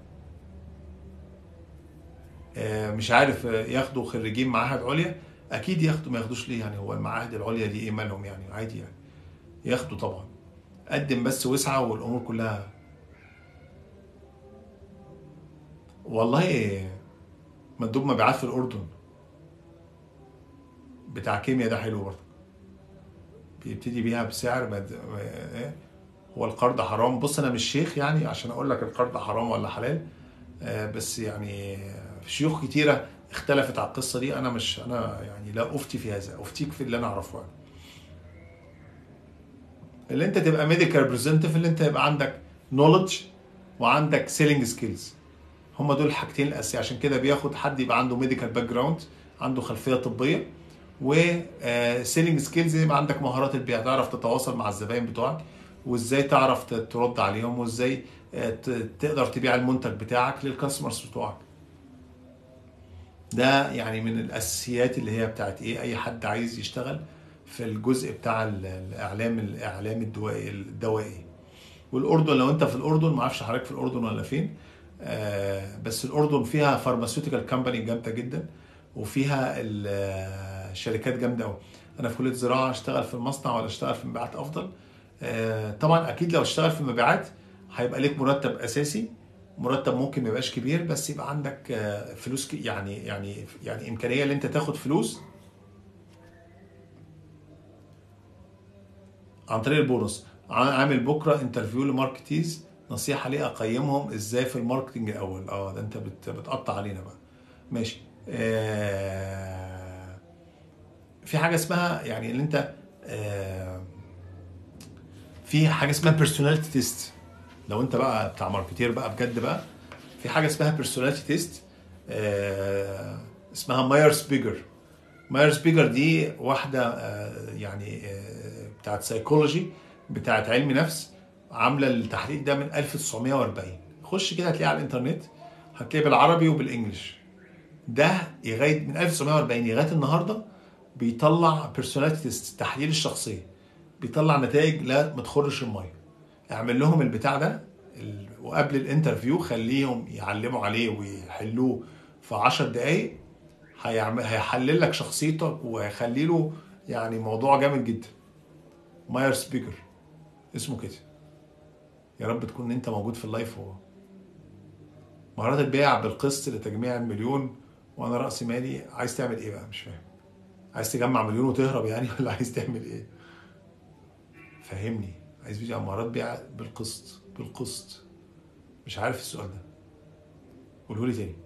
Speaker 1: آه، مش عارف آه، ياخدوا خريجين معاهد عليا اكيد ياخدوا ما ياخدوش ليه يعني هو المعاهد العليا دي ايه مالهم يعني عادي يعني ياخدوا طبعا قدم بس واسعى والامور كلها والله مندوب مبيعات في الاردن بتاع كيمياء ده حلو برضه بيبتدي بيها بسعر مد... إيه؟ هو القرض حرام بص انا مش شيخ يعني عشان اقول لك القرض حرام ولا حلال آه، بس يعني شيوخ كتيره اختلفت على القصه دي انا مش انا يعني لا افتي في هذا افتيك في اللي انا اعرفه يعني. اللي انت تبقى ميديكال ريبريزنتيف اللي انت يبقى عندك نولج وعندك سيلينج سكيلز هم دول الحاجتين الاساسيه عشان كده بياخد حد يبقى عنده ميديكال باك جراوند عنده خلفيه طبيه و سيلينج سكيلز يبقى عندك مهارات البيع تعرف تتواصل مع الزباين بتوعك وازاي تعرف ت- ترد عليهم وازاي آه، ت- تقدر تبيع المنتج بتاعك للكاستمرز بتوعك ده يعني من الاساسيات اللي هي بتاعت ايه اي حد عايز يشتغل في الجزء بتاع ال- الاعلام الاعلام الدوائي الدوائي والاردن لو انت في الاردن ما اعرفش حضرتك في الاردن ولا فين آه، بس الاردن فيها فارماسيوتيكال كامباني جامده جدا وفيها ال- آه، شركات جامده قوي انا في كليه زراعه اشتغل في المصنع ولا اشتغل في المبيعات افضل آه، طبعا اكيد لو اشتغل في المبيعات هيبقى ليك مرتب اساسي مرتب ممكن ما يبقاش كبير بس يبقى عندك آه، فلوس ك- يعني يعني يعني امكانيه ان انت تاخد فلوس عن طريق البونص ع- عامل بكره انترفيو لماركتيز نصيحه ليه اقيمهم ازاي في الماركتنج الاول اه ده انت بت بتقطع علينا بقى ماشي آه في حاجه اسمها يعني اللي انت آه في حاجه اسمها بيرسوناليتي تيست لو انت بقى بتاع ماركتير بقى بجد بقى في حاجه اسمها بيرسوناليتي تيست آه اسمها مايرز بيجر مايرز بيجر دي واحده آه يعني آه بتاعت سايكولوجي بتاعت علم نفس عامله التحليل ده من 1940 خش كده هتلاقيه على الانترنت هتلاقيه بالعربي وبالانجلش ده لغايه من 1940 لغايه النهارده بيطلع بيرسوناليتي تيست تحليل الشخصيه بيطلع نتائج لا ما تخرش الميه اعمل لهم البتاع ده ال- وقبل الانترفيو خليهم يعلموا عليه ويحلوه في 10 دقايق هيعمل هيحلل لك شخصيتك وهيخلي له يعني موضوع جامد جدا ماير سبيكر اسمه كده يا رب تكون انت موجود في اللايف هو مهارات البيع بالقسط لتجميع المليون وانا راس مالي عايز تعمل ايه بقى مش فاهم عايز تجمع مليون وتهرب يعني ولا عايز تعمل ايه فهمني عايز فيديو عن مهارات بيع بالقسط بالقسط مش عارف السؤال ده قوله لي تاني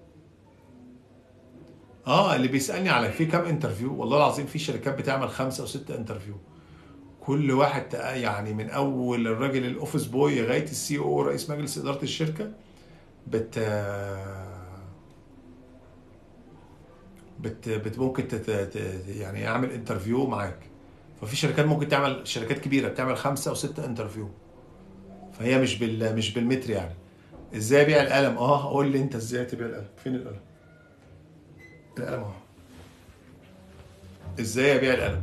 Speaker 1: اه اللي بيسالني على في كام انترفيو والله العظيم في شركات بتعمل خمسه وسته انترفيو كل واحد تق- يعني من اول الراجل الاوفيس بوي لغايه السي او رئيس مجلس اداره الشركه بت بت, بت ممكن تت... ت- يعني يعمل انترفيو معاك ففي شركات ممكن تعمل شركات كبيره بتعمل خمسه او سته انترفيو فهي مش بال مش بالمتر يعني ازاي ابيع القلم اه قول لي انت ازاي تبيع القلم فين القلم القلم اهو ازاي ابيع القلم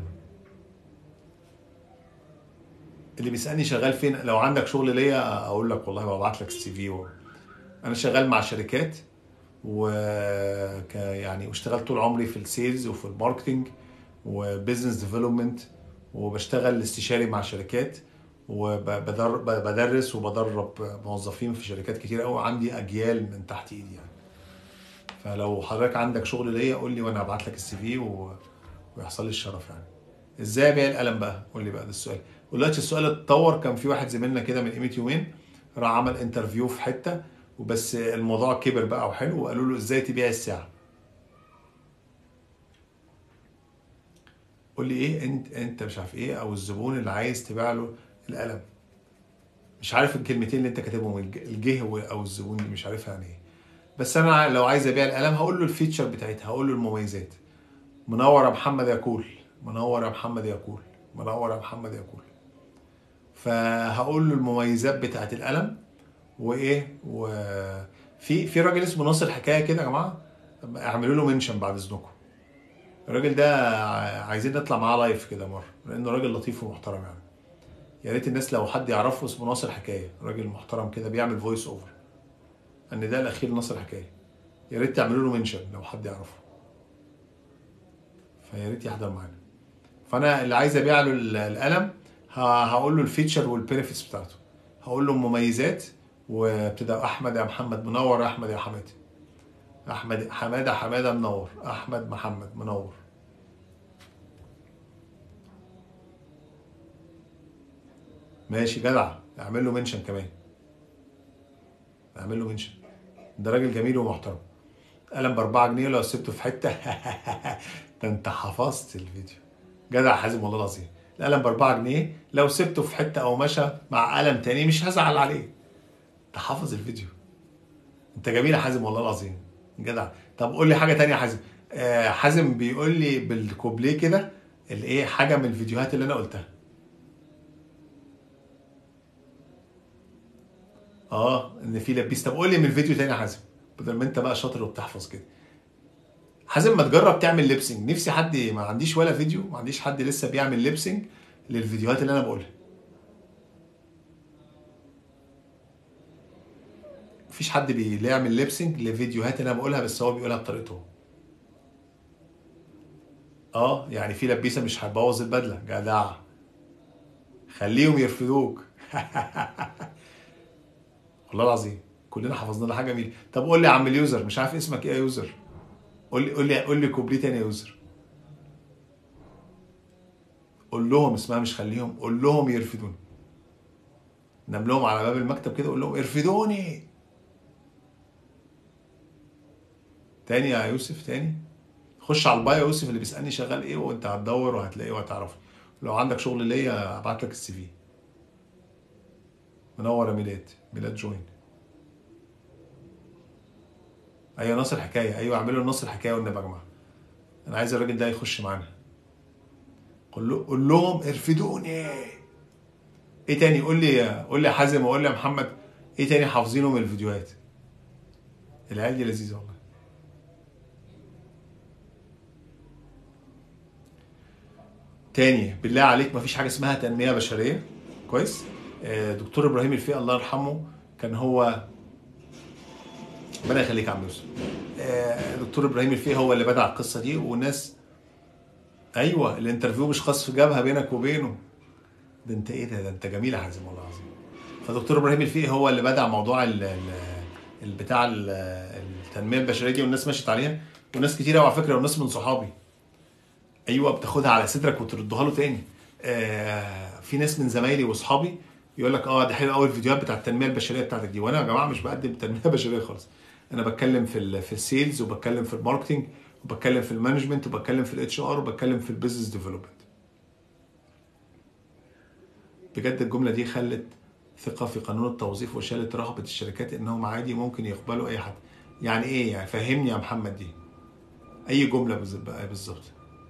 Speaker 1: اللي بيسالني شغال فين لو عندك شغل ليا اقول لك والله ببعت لك السي في و... انا شغال مع شركات و ك- يعني واشتغلت طول عمري في السيلز وفي الماركتنج وبزنس ديفلوبمنت وبشتغل استشاري مع شركات وبدرس وبدرب موظفين في شركات كتير قوي عندي اجيال من تحت ايدي يعني فلو حضرتك عندك شغل ليا قول لي وانا هبعت لك السي في و... ويحصل لي الشرف يعني ازاي ابيع القلم بقى قول لي بقى ده السؤال دلوقتي السؤال اتطور كان في واحد زميلنا كده من قيمه يومين راح عمل انترفيو في حته وبس الموضوع كبر بقى وحلو وقالوا له ازاي تبيع الساعه قول لي ايه انت انت مش عارف ايه او الزبون اللي عايز تبيع له القلم مش عارف الكلمتين اللي انت كاتبهم الج- الجه و- او الزبون دي مش عارفها يعني ايه بس انا لو عايز ابيع القلم هقول له الفيتشر بتاعتها هقول له المميزات منور يا محمد يا كول منور يا محمد يقول منور يا محمد يقول فهقول له المميزات بتاعت القلم وايه وفي في راجل اسمه ناصر حكايه كده يا جماعه اعملوا له منشن بعد اذنكم الراجل ده ع- عايزين نطلع معاه لايف كده مره لانه راجل لطيف ومحترم يعني يا ريت الناس لو حد يعرفه اسمه ناصر حكايه راجل محترم كده بيعمل فويس اوفر النداء الاخير ناصر حكايه يا ريت تعملوا له منشن لو حد يعرفه فيا ريت يحضر معانا فانا اللي عايز ابيع له ال- القلم ه- هقول له الفيتشر والبينفيتس بتاعته هقول له المميزات وابتدى احمد يا محمد منور يا احمد يا حماتي احمد حماده حماده منور احمد محمد منور ماشي جدع اعمل له منشن كمان اعمل له منشن ده راجل جميل ومحترم قلم ب 4 جنيه لو سبته في حته ده انت حفظت الفيديو جدع حازم والله العظيم القلم ب 4 جنيه لو سبته في حته او مشى مع قلم تاني مش هزعل عليه انت حافظ الفيديو انت جميل يا حازم والله العظيم جدع طب قول لي حاجه تانية يا حازم آه حازم بيقول لي بالكوبليه كده الايه حاجه من الفيديوهات اللي انا قلتها اه ان في لبيس طب قول لي من الفيديو تاني يا حازم بدل ما انت بقى شاطر وبتحفظ كده حازم ما تجرب تعمل ليبسنج نفسي حد ما عنديش ولا فيديو ما عنديش حد لسه بيعمل ليبسنج للفيديوهات اللي انا بقولها مفيش حد بيعمل ليبسنج لفيديوهات اللي انا بقولها بس هو بيقولها بطريقته هو. اه يعني في لبيسه مش هتبوظ البدله جدع خليهم يرفضوك والله العظيم كلنا حفظنا لنا حاجه جميله طب قول لي يا عم اليوزر مش عارف اسمك ايه يا يوزر قول لي قول لي قول لي كوبليه تاني يا يوزر قول لهم اسمها مش خليهم قول لهم يرفدوني نام لهم على باب المكتب كده قول لهم ارفدوني تاني يا يوسف تاني خش على البايو يا يوسف اللي بيسالني شغال ايه وانت هتدور وهتلاقيه وهتعرفه لو عندك شغل ليا ابعت لك السي في منور يا ميلاد ميلاد جوين ايوه ناصر حكايه ايوه اعملوا ناصر حكايه والنبي يا جماعه انا عايز الراجل ده يخش معانا قول له قول لهم ارفدوني ايه تاني قول لي قول لي يا حازم وقول لي يا محمد ايه تاني حافظينه من الفيديوهات العيال دي لذيذه والله تاني بالله عليك مفيش حاجه اسمها تنميه بشريه كويس آه، دكتور ابراهيم الفقي الله يرحمه كان هو ربنا يخليك يا عم يوسف آه، دكتور ابراهيم الفقي هو اللي بدع القصه دي والناس ايوه الانترفيو مش خاص في جبهه بينك وبينه ده انت ايه ده ده انت جميل يا حازم والله العظيم فدكتور ابراهيم الفقي هو اللي بدع موضوع ال ال البتاع ال- التنميه البشريه دي والناس مشت عليها وناس كتير قوي على فكره وناس من صحابي ايوه بتاخدها على صدرك وتردها له تاني آه في ناس من زمايلي واصحابي يقول لك اه ده حلو قوي الفيديوهات بتاعت التنميه البشريه بتاعتك دي وانا يا جماعه مش بقدم تنميه بشريه خالص انا بتكلم في ال في السيلز وبتكلم في الماركتنج وبتكلم في المانجمنت وبتكلم في الاتش ار وبتكلم في البيزنس ديفلوبمنت بجد الجمله دي خلت ثقه في قانون التوظيف وشالت رهبه الشركات انهم عادي ممكن يقبلوا اي حد يعني ايه يعني فهمني يا محمد دي اي جمله بالز- بقى بالظبط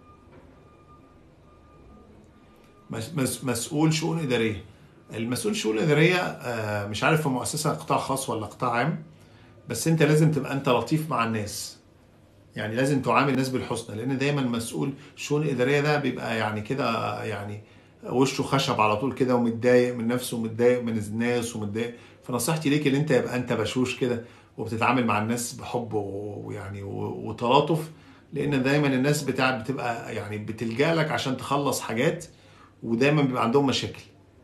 Speaker 1: مس- مس- مسؤول شؤون اداريه المسؤول شؤون اداريه آه، مش عارف في مؤسسه قطاع خاص ولا قطاع عام بس انت لازم تبقى انت لطيف مع الناس يعني لازم تعامل الناس بالحسنى لان دايما مسؤول شؤون اداريه ده بيبقى يعني كده يعني وشه خشب على طول كده ومتضايق من نفسه ومتضايق من الناس ومتضايق فنصيحتي ليك ان انت يبقى انت بشوش كده وبتتعامل مع الناس بحب و- ويعني و- وتلاطف لان دايما الناس بتاع بتبقى يعني بتلجأ لك عشان تخلص حاجات ودايما بيبقى عندهم مشاكل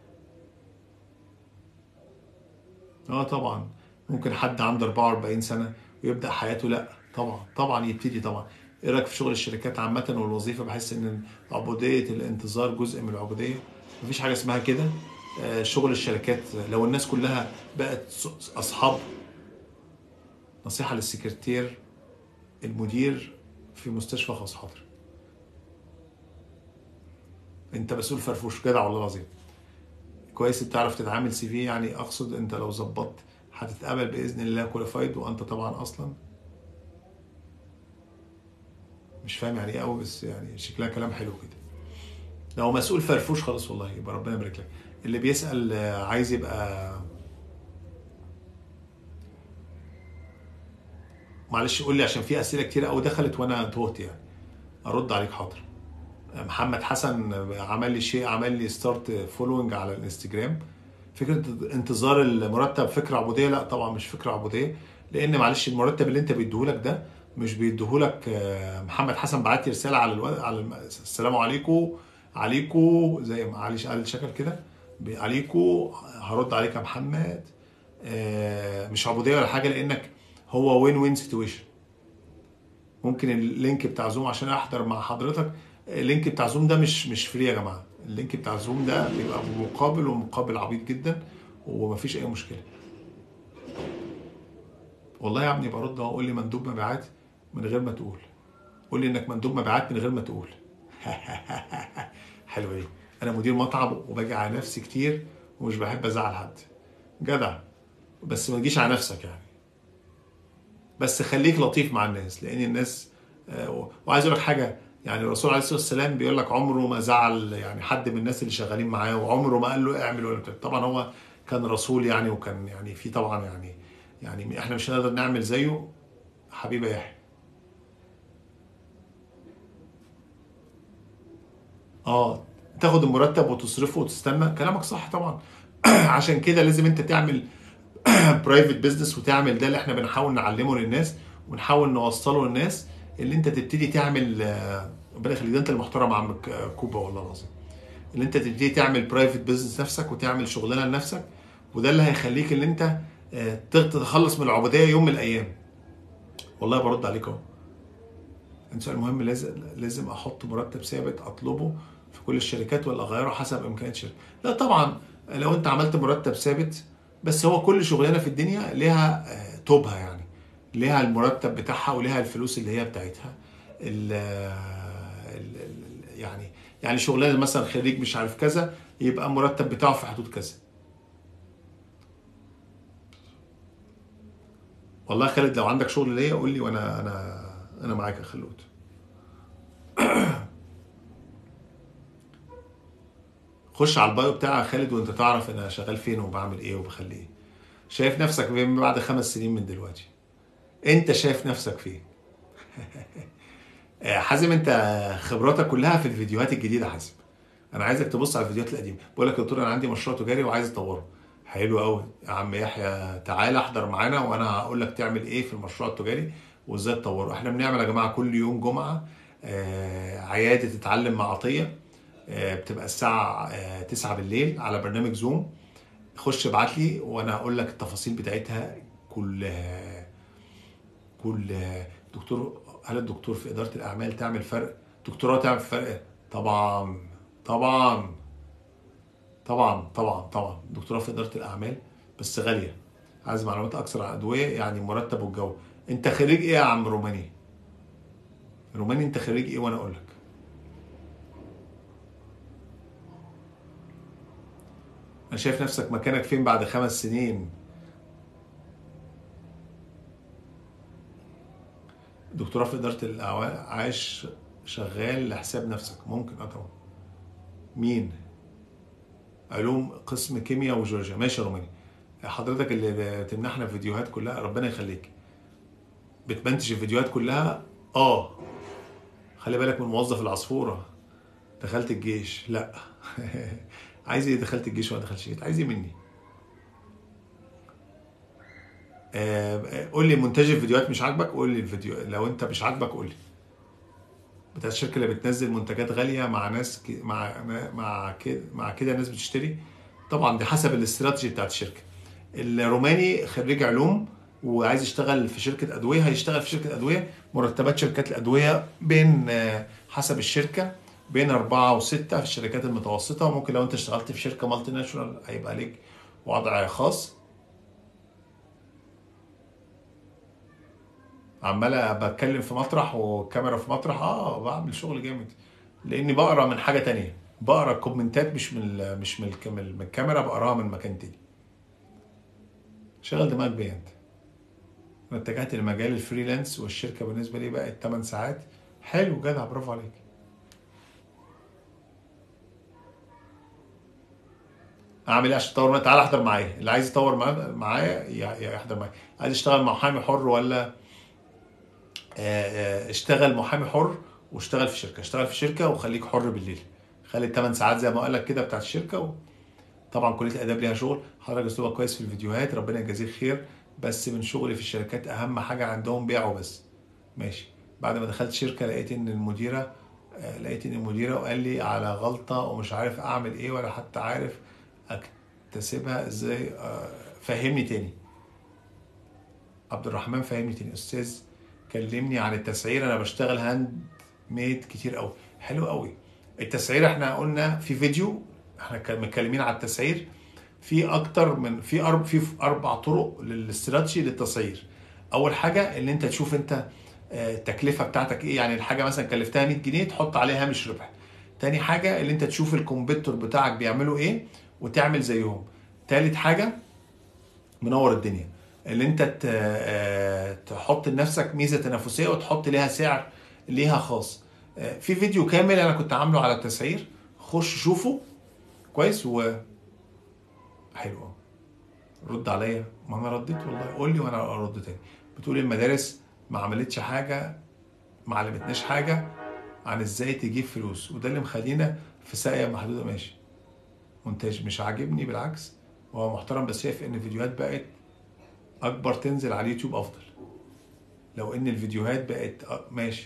Speaker 1: اه طبعا ممكن حد عنده 44 سنه ويبدا حياته لا طبعا طبعا يبتدي طبعا ايه رايك في شغل الشركات عامه والوظيفه بحس ان عبوديه الانتظار جزء من العبوديه مفيش حاجه اسمها كده آه، شغل الشركات لو الناس كلها بقت ص- اصحاب نصيحه للسكرتير المدير في مستشفى خاص حاضر انت مسؤول فرفوش جدع والله العظيم كويس بتعرف تتعامل سي في يعني اقصد انت لو ظبطت هتتقبل باذن الله كواليفايد وانت طبعا اصلا مش فاهم يعني ايه قوي بس يعني شكلها كلام حلو كده ده هو مسؤول فرفوش خالص والله يبقى ربنا يبارك لك اللي بيسال آه، عايز يبقى معلش قول لي عشان في اسئله كتير قوي دخلت وانا تهت يعني ارد عليك حاضر محمد حسن عمل لي شيء عمل لي ستارت فولوينج على الانستجرام فكره انتظار المرتب فكره عبوديه لا طبعا مش فكره عبوديه لان معلش المرتب اللي انت بيديهولك ده مش بيديهولك آه، محمد حسن بعت لي رساله على الو... على الم... السلام عليكم عليكم زي ما علي قال شكل كده ب- عليكم هرد عليك يا محمد آه، مش عبوديه ولا حاجه لانك هو وين وين سيتويشن ممكن اللينك بتاع زوم عشان احضر مع حضرتك اللينك بتاع زوم ده مش مش فري يا جماعه اللينك بتاع زوم ده بيبقى بمقابل ومقابل عبيط جدا ومفيش اي مشكله والله يا ابني برد اهو قول لي مندوب مبيعات من غير ما تقول قول لي انك مندوب مبيعات من غير ما تقول حلوه دي انا مدير مطعم وباجي على نفسي كتير ومش بحب ازعل حد جدع بس ما تجيش على نفسك يعني بس خليك لطيف مع الناس لان الناس آه، وعايز اقول لك حاجه يعني الرسول عليه الصلاه والسلام بيقول لك عمره ما زعل يعني حد من الناس اللي شغالين معاه وعمره ما قال له اعمل ولا بتاع. طبعا هو كان رسول يعني وكان يعني في طبعا يعني يعني احنا مش هنقدر نعمل زيه حبيبي يحيى اه تاخد المرتب وتصرفه وتستنى كلامك صح طبعا عشان كده لازم انت تعمل برايفت بزنس وتعمل ده اللي احنا بنحاول نعلمه للناس ونحاول نوصله للناس اللي انت تبتدي تعمل آه، ربنا يخليك ده انت المحترم يا عم ك- كوبا والله العظيم اللي انت تبتدي تعمل برايفت بزنس نفسك وتعمل شغلانه لنفسك وده اللي هيخليك اللي انت آه، تتخلص من العبوديه يوم من الايام والله برد عليك اهو انت المهم لازم لازم احط مرتب ثابت اطلبه في كل الشركات ولا اغيره حسب امكانيات الشركه لا طبعا لو انت عملت مرتب ثابت بس هو كل شغلانه في الدنيا ليها آه، توبها يعني ليها المرتب بتاعها وليها الفلوس اللي هي بتاعتها ال ال- ال- يعني يعني شغلانه مثلا خريج مش عارف كذا يبقى المرتب بتاعه في حدود كذا والله يا خالد لو عندك شغل ليا قول لي وانا انا انا معاك يا خلود خش على البايو بتاع يا خالد وانت تعرف انا شغال فين وبعمل ايه وبخلي ايه شايف نفسك فين بعد خمس سنين من دلوقتي انت شايف نفسك فين آه، حازم انت خبراتك كلها في الفيديوهات الجديده حازم انا عايزك تبص على الفيديوهات القديمه بقول لك يا دكتور انا عندي مشروع تجاري وعايز اطوره حلو قوي يا عم يحيى تعالى احضر معانا وانا هقول لك تعمل ايه في المشروع التجاري وازاي تطوره احنا بنعمل يا جماعه كل يوم جمعه آه، عياده تتعلم مع عطيه آه، بتبقى الساعه آه، 9 بالليل على برنامج زوم خش ابعت لي وانا هقول لك التفاصيل بتاعتها كلها كلها دكتور هل الدكتور في اداره الاعمال تعمل فرق دكتوراه تعمل فرق طبعا طبعا طبعا طبعا طبعا دكتوراه في اداره الاعمال بس غاليه عايز معلومات اكثر عن ادويه يعني مرتب والجو انت خريج ايه يا عم روماني روماني انت خريج ايه وانا اقول لك انا شايف نفسك مكانك فين بعد خمس سنين دكتوراه في اداره الاعمال عايش شغال لحساب نفسك ممكن اه طبعا مين علوم قسم كيمياء وجيولوجيا ماشي يا روماني حضرتك اللي بتمنحنا الفيديوهات كلها ربنا يخليك بتمنتج الفيديوهات كلها اه خلي بالك من موظف العصفوره دخلت الجيش لا عايز ايه دخلت الجيش ولا دخلتش الجيش عايز ايه مني آه، قول لي مونتاج الفيديوهات مش عاجبك قول لي الفيديو لو انت مش عاجبك قول لي بتاعت الشركه اللي بتنزل منتجات غاليه مع ناس ك... مع مع كده مع كده ناس بتشتري طبعا دي حسب الاستراتيجي بتاعت الشركه الروماني خريج علوم وعايز يشتغل في شركه ادويه هيشتغل في شركه ادويه مرتبات شركات الادويه بين آه، حسب الشركه بين أربعة وستة في الشركات المتوسطة وممكن لو أنت اشتغلت في شركة مالتي ناشونال هيبقى ليك وضع خاص عمال بتكلم في مطرح وكاميرا في مطرح اه بعمل شغل جامد لاني بقرا من حاجه تانية بقرا الكومنتات مش من ال- مش من الك- من الكاميرا بقراها من مكان تاني شغل دماغك بيا انت انا اتجهت لمجال الفريلانس والشركه بالنسبه لي بقت 8 ساعات حلو جدع برافو عليك اعمل ايه عشان اطور معايا تعالى احضر معايا اللي عايز يطور معايا معايا ي- يحضر معايا عايز يشتغل محامي حر ولا آه، آه، اشتغل محامي حر واشتغل في شركه اشتغل في شركه وخليك حر بالليل خلي الثمان ساعات زي ما قال لك كده بتاعت الشركه و... طبعا كليه الاداب ليها شغل حضرتك اسلوبك كويس في الفيديوهات ربنا يجازيك خير بس من شغلي في الشركات اهم حاجه عندهم بيع وبس ماشي بعد ما دخلت شركه لقيت ان المديره آه، لقيت ان المديره وقال لي على غلطه ومش عارف اعمل ايه ولا حتى عارف اكتسبها ازاي آه، فهمني تاني عبد الرحمن فهمني تاني استاذ كلمني عن التسعير انا بشتغل هاند ميد كتير قوي حلو قوي التسعير احنا قلنا في فيديو احنا كان متكلمين على التسعير في اكتر من في أرب في اربع طرق للاستراتيجي للتسعير اول حاجه ان انت تشوف انت آه، التكلفه بتاعتك ايه يعني الحاجه مثلا كلفتها 100 جنيه تحط عليها هامش ربح تاني حاجه اللي انت تشوف الكومبيتور بتاعك بيعملوا ايه وتعمل زيهم تالت حاجه منور الدنيا اللي انت ت- آه، تحط لنفسك ميزه تنافسيه وتحط ليها سعر ليها خاص آه، في فيديو كامل انا كنت عامله على التسعير خش شوفه كويس و حلو أوي. رد عليا ما انا رديت والله قول لي وانا ارد تاني بتقول المدارس ما عملتش حاجه ما علمتناش حاجه عن ازاي تجيب فلوس وده اللي مخلينا في ساقيه محدوده ماشي مونتاج مش عاجبني بالعكس وهو محترم بس شايف ان الفيديوهات بقت اكبر تنزل على اليوتيوب افضل لو ان الفيديوهات بقت أ- ماشي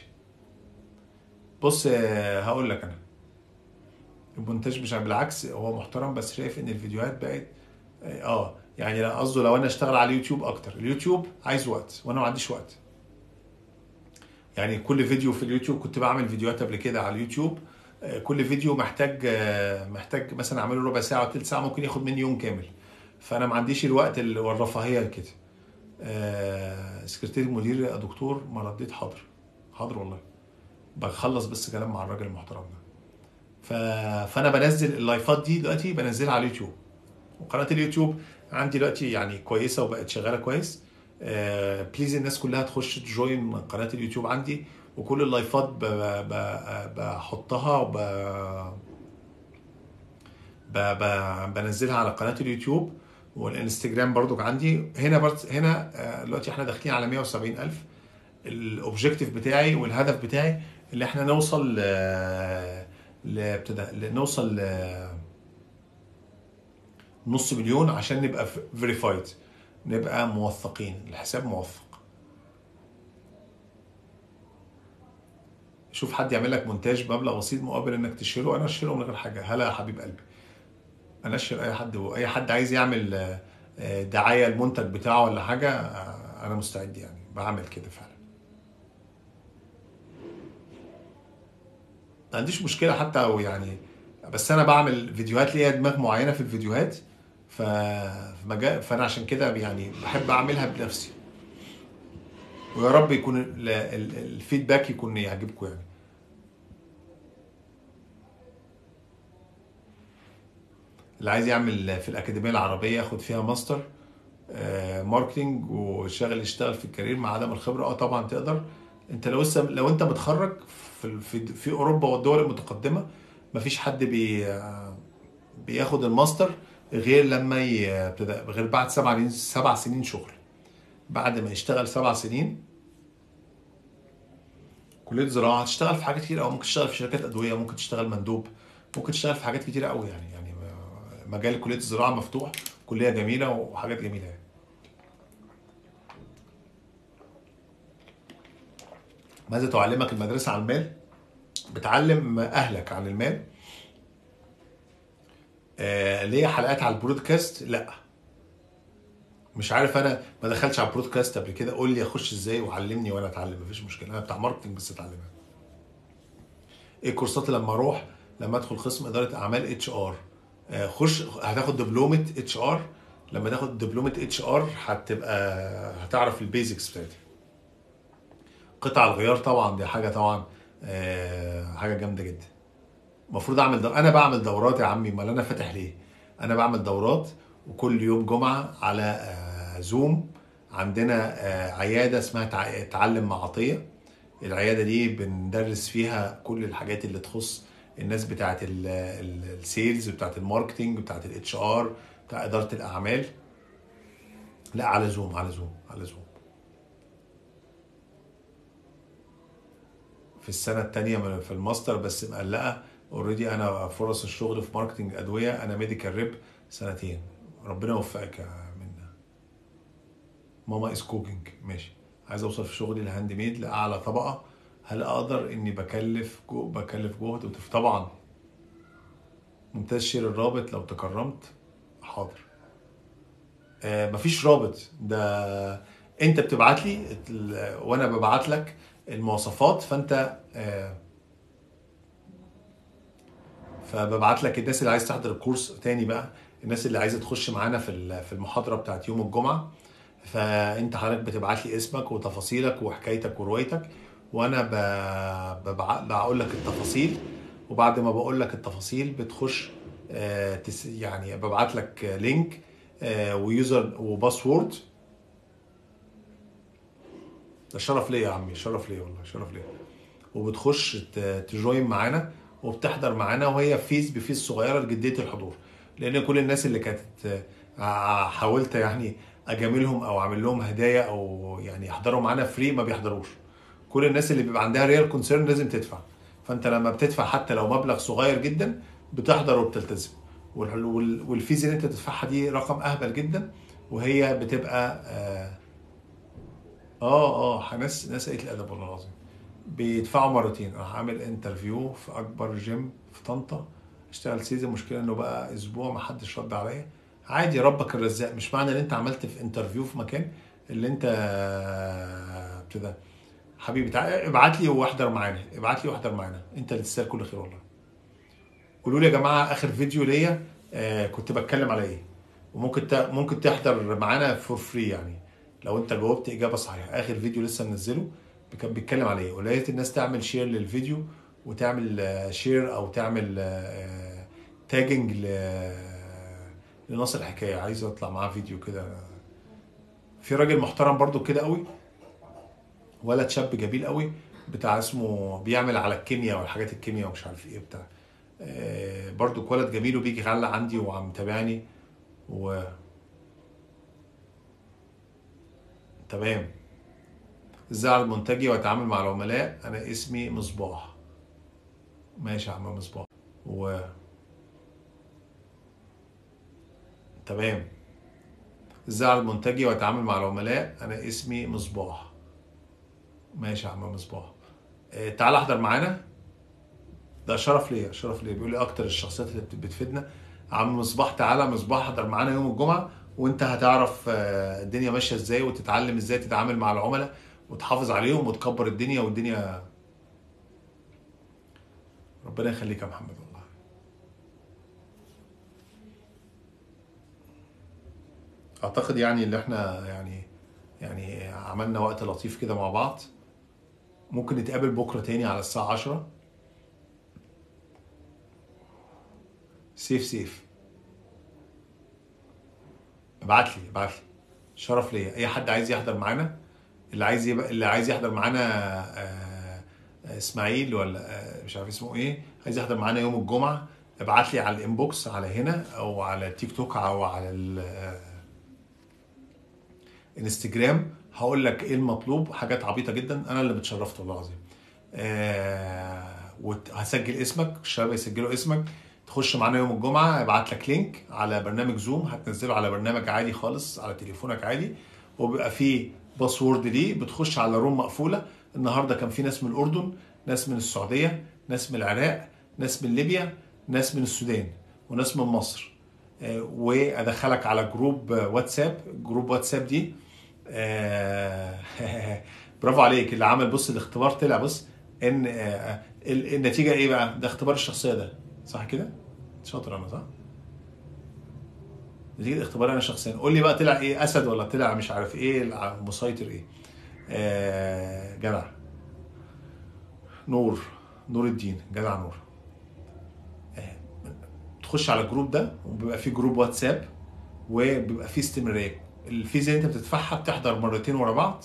Speaker 1: بص آه، هقول لك انا المونتاج مش بالعكس هو محترم بس شايف ان الفيديوهات بقت اه يعني لا قصده لو انا اشتغل على اليوتيوب اكتر اليوتيوب عايز وقت وانا ما عنديش وقت يعني كل فيديو في اليوتيوب كنت بعمل فيديوهات قبل كده على اليوتيوب آه، كل فيديو محتاج آه، محتاج مثلا اعمله ربع ساعه او ثلث ساعه ممكن ياخد مني يوم كامل فانا ما عنديش الوقت ال- والرفاهيه كده آه، سكرتير المدير يا دكتور ما رديت حاضر حاضر والله بخلص بس كلام مع الراجل المحترم ده ف... فانا بنزل اللايفات دي دلوقتي بنزلها على اليوتيوب وقناه اليوتيوب عندي دلوقتي يعني كويسه وبقت شغاله كويس آه بليز الناس كلها تخش تجوين قناه اليوتيوب عندي وكل اللايفات ب... ب... بحطها وب... ب... ب... بنزلها على قناه اليوتيوب والانستجرام برضو عندي هنا برضو هنا آه، دلوقتي احنا داخلين على 170 الف الاوبجيكتيف بتاعي والهدف بتاعي اللي احنا نوصل ل ل- ابتدى ل- نوصل ل نص مليون عشان نبقى فيريفايد نبقى موثقين الحساب موثق شوف حد يعمل لك مونتاج بمبلغ بسيط مقابل انك تشيله انا اشيله من غير حاجه هلا يا حبيب قلبي انشر اي حد واي حد عايز يعمل آه، آه، دعايه المنتج بتاعه ولا حاجه آه، انا مستعد يعني بعمل كده فعلا ما عنديش مشكله حتى او يعني بس انا بعمل فيديوهات ليا دماغ معينه في الفيديوهات ف في مجال فانا عشان كده يعني بحب اعملها بنفسي ويا رب يكون ال- ال- الفيدباك يكون يعجبكم يعني اللي عايز يعمل في الأكاديمية العربية ياخد فيها ماستر آه، ماركتينج وشغل يشتغل في الكارير مع عدم الخبرة اه طبعا تقدر انت لو لسه لو انت متخرج في في, في اوروبا والدول المتقدمة مفيش حد بي آه، بياخد الماستر غير لما ي- ابتدى غير بعد سبع سنين سبع سنين شغل بعد ما يشتغل سبع سنين كلية زراعة هتشتغل في حاجات كتير أوي ممكن تشتغل في شركات أدوية ممكن تشتغل مندوب ممكن تشتغل في حاجات كتيرة أوي يعني يعني مجال كلية الزراعة مفتوح كلية جميلة وحاجات جميلة يعني ماذا تعلمك المدرسة عن المال؟ بتعلم أهلك عن المال آه ليه حلقات على البرودكاست؟ لا مش عارف انا ما دخلتش على البرودكاست قبل كده قول لي اخش ازاي وعلمني وانا اتعلم مفيش مشكله انا بتاع ماركتنج بس اتعلمها ايه الكورسات لما اروح لما ادخل قسم اداره اعمال اتش ار خش هتاخد دبلومه اتش ار لما تاخد دبلومه اتش ار هتبقى هتعرف البيزكس بتاعتها قطع الغيار طبعا دي حاجه طبعا آه، حاجه جامده جدا المفروض اعمل دور... انا بعمل دورات يا عمي امال انا فاتح ليه انا بعمل دورات وكل يوم جمعه على آه، زوم عندنا آه، عياده اسمها تع- تعلم مع عطيه العياده دي بندرس فيها كل الحاجات اللي تخص الناس بتاعت السيلز بتاعت الماركتنج بتاعت الاتش ار بتاع اداره الاعمال لا على زوم على زوم على زوم في السنه الثانيه في الماستر بس مقلقه اوريدي انا فرص الشغل في ماركتنج ادويه انا ميديكال ريب سنتين ربنا يوفقك يا منى ماما از كوكينج ماشي عايز اوصل في شغلي الهاند ميد لاعلى طبقه هل اقدر اني بكلف جو بكلف جهد وتف طبعا ممتاز شير الرابط لو تكرمت حاضر آه مفيش رابط ده انت بتبعت لي ال- وانا ببعت لك المواصفات فانت آه فببعت لك الناس اللي عايز تحضر الكورس تاني بقى الناس اللي عايزه تخش معانا في ال- في المحاضره بتاعت يوم الجمعه فانت حضرتك بتبعت لي اسمك وتفاصيلك وحكايتك وروايتك وانا ب- ببع- بقول لك التفاصيل وبعد ما بقول لك التفاصيل بتخش آه، تس- يعني ببعت لك لينك آه، ويوزر وباسورد ده شرف ليا يا عمي شرف ليا والله شرف ليا وبتخش ت- تجوين معانا وبتحضر معانا وهي فيز بفيز صغيره لجديه الحضور لان كل الناس اللي كانت آه، حاولت يعني اجاملهم او اعمل لهم هدايا او يعني يحضروا معانا فري ما بيحضروش كل الناس اللي بيبقى عندها ريال كونسيرن لازم تدفع فانت لما بتدفع حتى لو مبلغ صغير جدا بتحضر وبتلتزم وال- وال- والفيز اللي انت تدفعها دي رقم اهبل جدا وهي بتبقى اه اه, آه ناس ناس قليله الادب والله العظيم بيدفعوا مرتين راح اعمل انترفيو في اكبر جيم في طنطا اشتغل سيزون المشكله انه بقى اسبوع ما حدش رد عليا عادي ربك الرزاق مش معنى ان انت عملت في انترفيو في مكان اللي انت آه، ابتدى حبيبي تعالى ابعت لي واحضر معانا ابعت لي واحضر معانا انت اللي تستاهل كل خير والله قولوا لي يا جماعه اخر فيديو ليا آه كنت بتكلم على ايه وممكن ت- ممكن تحضر معانا فور فري يعني لو انت جاوبت اجابه صحيحه اخر فيديو لسه منزله كان بيتكلم على ايه ولا الناس تعمل شير للفيديو وتعمل آه، شير او تعمل آه، تاجنج ل لناصر الحكايه عايز اطلع معاه فيديو كده في راجل محترم برضو كده قوي ولد شاب جميل قوي بتاع اسمه بيعمل على الكيمياء والحاجات الكيمياء ومش عارف ايه بتاع آه، برضو ولد جميل وبيجي يعلق عندي وعم تابعني و تمام ازاي على المنتجي واتعامل مع العملاء انا اسمي مصباح ماشي يا عم مصباح و تمام ازاي على المنتجي واتعامل مع العملاء انا اسمي مصباح ماشي يا عم مصباح آه، تعال احضر معانا ده شرف ليا شرف ليا بيقول لي اكتر الشخصيات اللي بت- بتفيدنا عم مصباح تعالى مصباح احضر معانا يوم الجمعه وانت هتعرف آه، الدنيا ماشيه ازاي وتتعلم ازاي تتعامل مع العملاء وتحافظ عليهم وتكبر الدنيا والدنيا ربنا يخليك يا محمد والله اعتقد يعني اللي احنا يعني يعني عملنا وقت لطيف كده مع بعض ممكن نتقابل بكره تاني على الساعه 10 سيف سيف ابعت لي ابعت لي شرف ليا اي حد عايز يحضر معانا اللي عايز يبقى اللي عايز يحضر معانا آه، آه، اسماعيل ولا آه، مش عارف اسمه ايه عايز يحضر معانا يوم الجمعه ابعت لي على الانبوكس على هنا او على تيك توك او على ال- آه، انستجرام هقول لك ايه المطلوب حاجات عبيطه جدا انا اللي متشرفت والله العظيم آه وهسجل اسمك الشباب يسجلوا اسمك تخش معانا يوم الجمعه ابعت لك لينك على برنامج زوم هتنزله على برنامج عادي خالص على تليفونك عادي وبيبقى فيه باسورد ليه بتخش على روم مقفوله النهارده كان في ناس من الاردن ناس من السعوديه ناس من العراق ناس من ليبيا ناس من السودان وناس من مصر آه، وادخلك على جروب آه، واتساب جروب واتساب دي آه، برافو عليك اللي عمل بص الاختبار طلع بص ان آه، ال- النتيجه ايه بقى ده اختبار الشخصيه ده صح كده شاطر انا صح نتيجه اختبار انا شخصيا قول لي بقى طلع ايه اسد ولا طلع مش عارف ايه الع- مسيطر ايه آه جدع نور نور الدين جدع نور تخش على الجروب ده وبيبقى فيه جروب واتساب وبيبقى فيه استمراريه الفيزا اللي انت بتدفعها بتحضر مرتين ورا بعض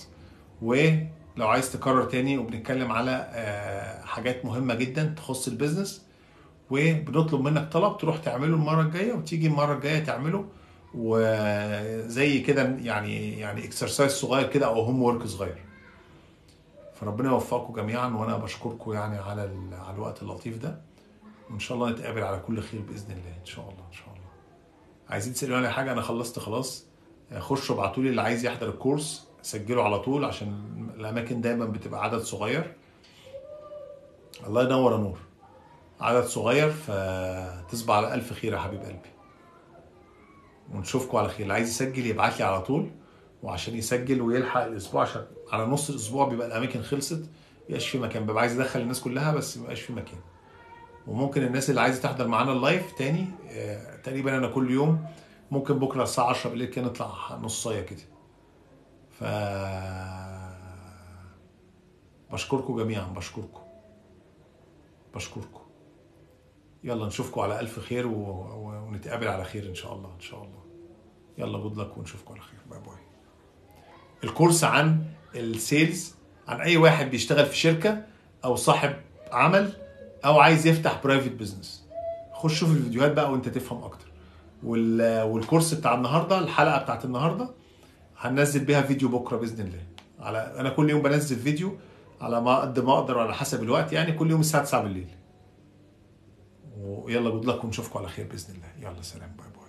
Speaker 1: ولو عايز تكرر تاني وبنتكلم على آه، حاجات مهمه جدا تخص البيزنس وبنطلب منك طلب تروح تعمله المره الجايه وتيجي المره الجايه تعمله وزي كده يعني يعني اكسرسايز صغير كده او هوم ورك صغير فربنا يوفقكم جميعا وانا بشكركم يعني على ال- على الوقت اللطيف ده وان شاء الله نتقابل على كل خير باذن الله ان شاء الله ان شاء الله عايزين تسالوني على حاجه انا خلصت خلاص خشوا ابعتوا لي اللي عايز يحضر الكورس سجله على طول عشان الاماكن دايما بتبقى عدد صغير الله ينور يا نور عدد صغير فتصبح على الف خير يا حبيب قلبي ونشوفكم على خير اللي عايز يسجل يبعت لي على طول وعشان يسجل ويلحق الاسبوع عشان على نص الاسبوع بيبقى الاماكن خلصت مبقاش في مكان ببقى عايز ادخل الناس كلها بس مبقاش في مكان وممكن الناس اللي عايزه تحضر معانا اللايف تاني آه، تقريبا انا كل يوم ممكن بكره الساعه 10 بالليل كده نطلع نصايه كده ف بشكركم جميعا بشكركم بشكركم يلا نشوفكم على الف خير و... و... ونتقابل على خير ان شاء الله ان شاء الله يلا جود لك ونشوفكم على خير باي باي الكورس عن السيلز عن اي واحد بيشتغل في شركه او صاحب عمل او عايز يفتح برايفت بزنس خش شوف الفيديوهات بقى وانت تفهم اكتر وال... والكورس بتاع النهارده الحلقه بتاعت النهارده هننزل بيها فيديو بكره باذن الله على انا كل يوم بنزل فيديو على ما قد ما اقدر وعلى حسب الوقت يعني كل يوم الساعه 9 بالليل ويلا جود لك ونشوفكم على خير باذن الله يلا سلام باي باي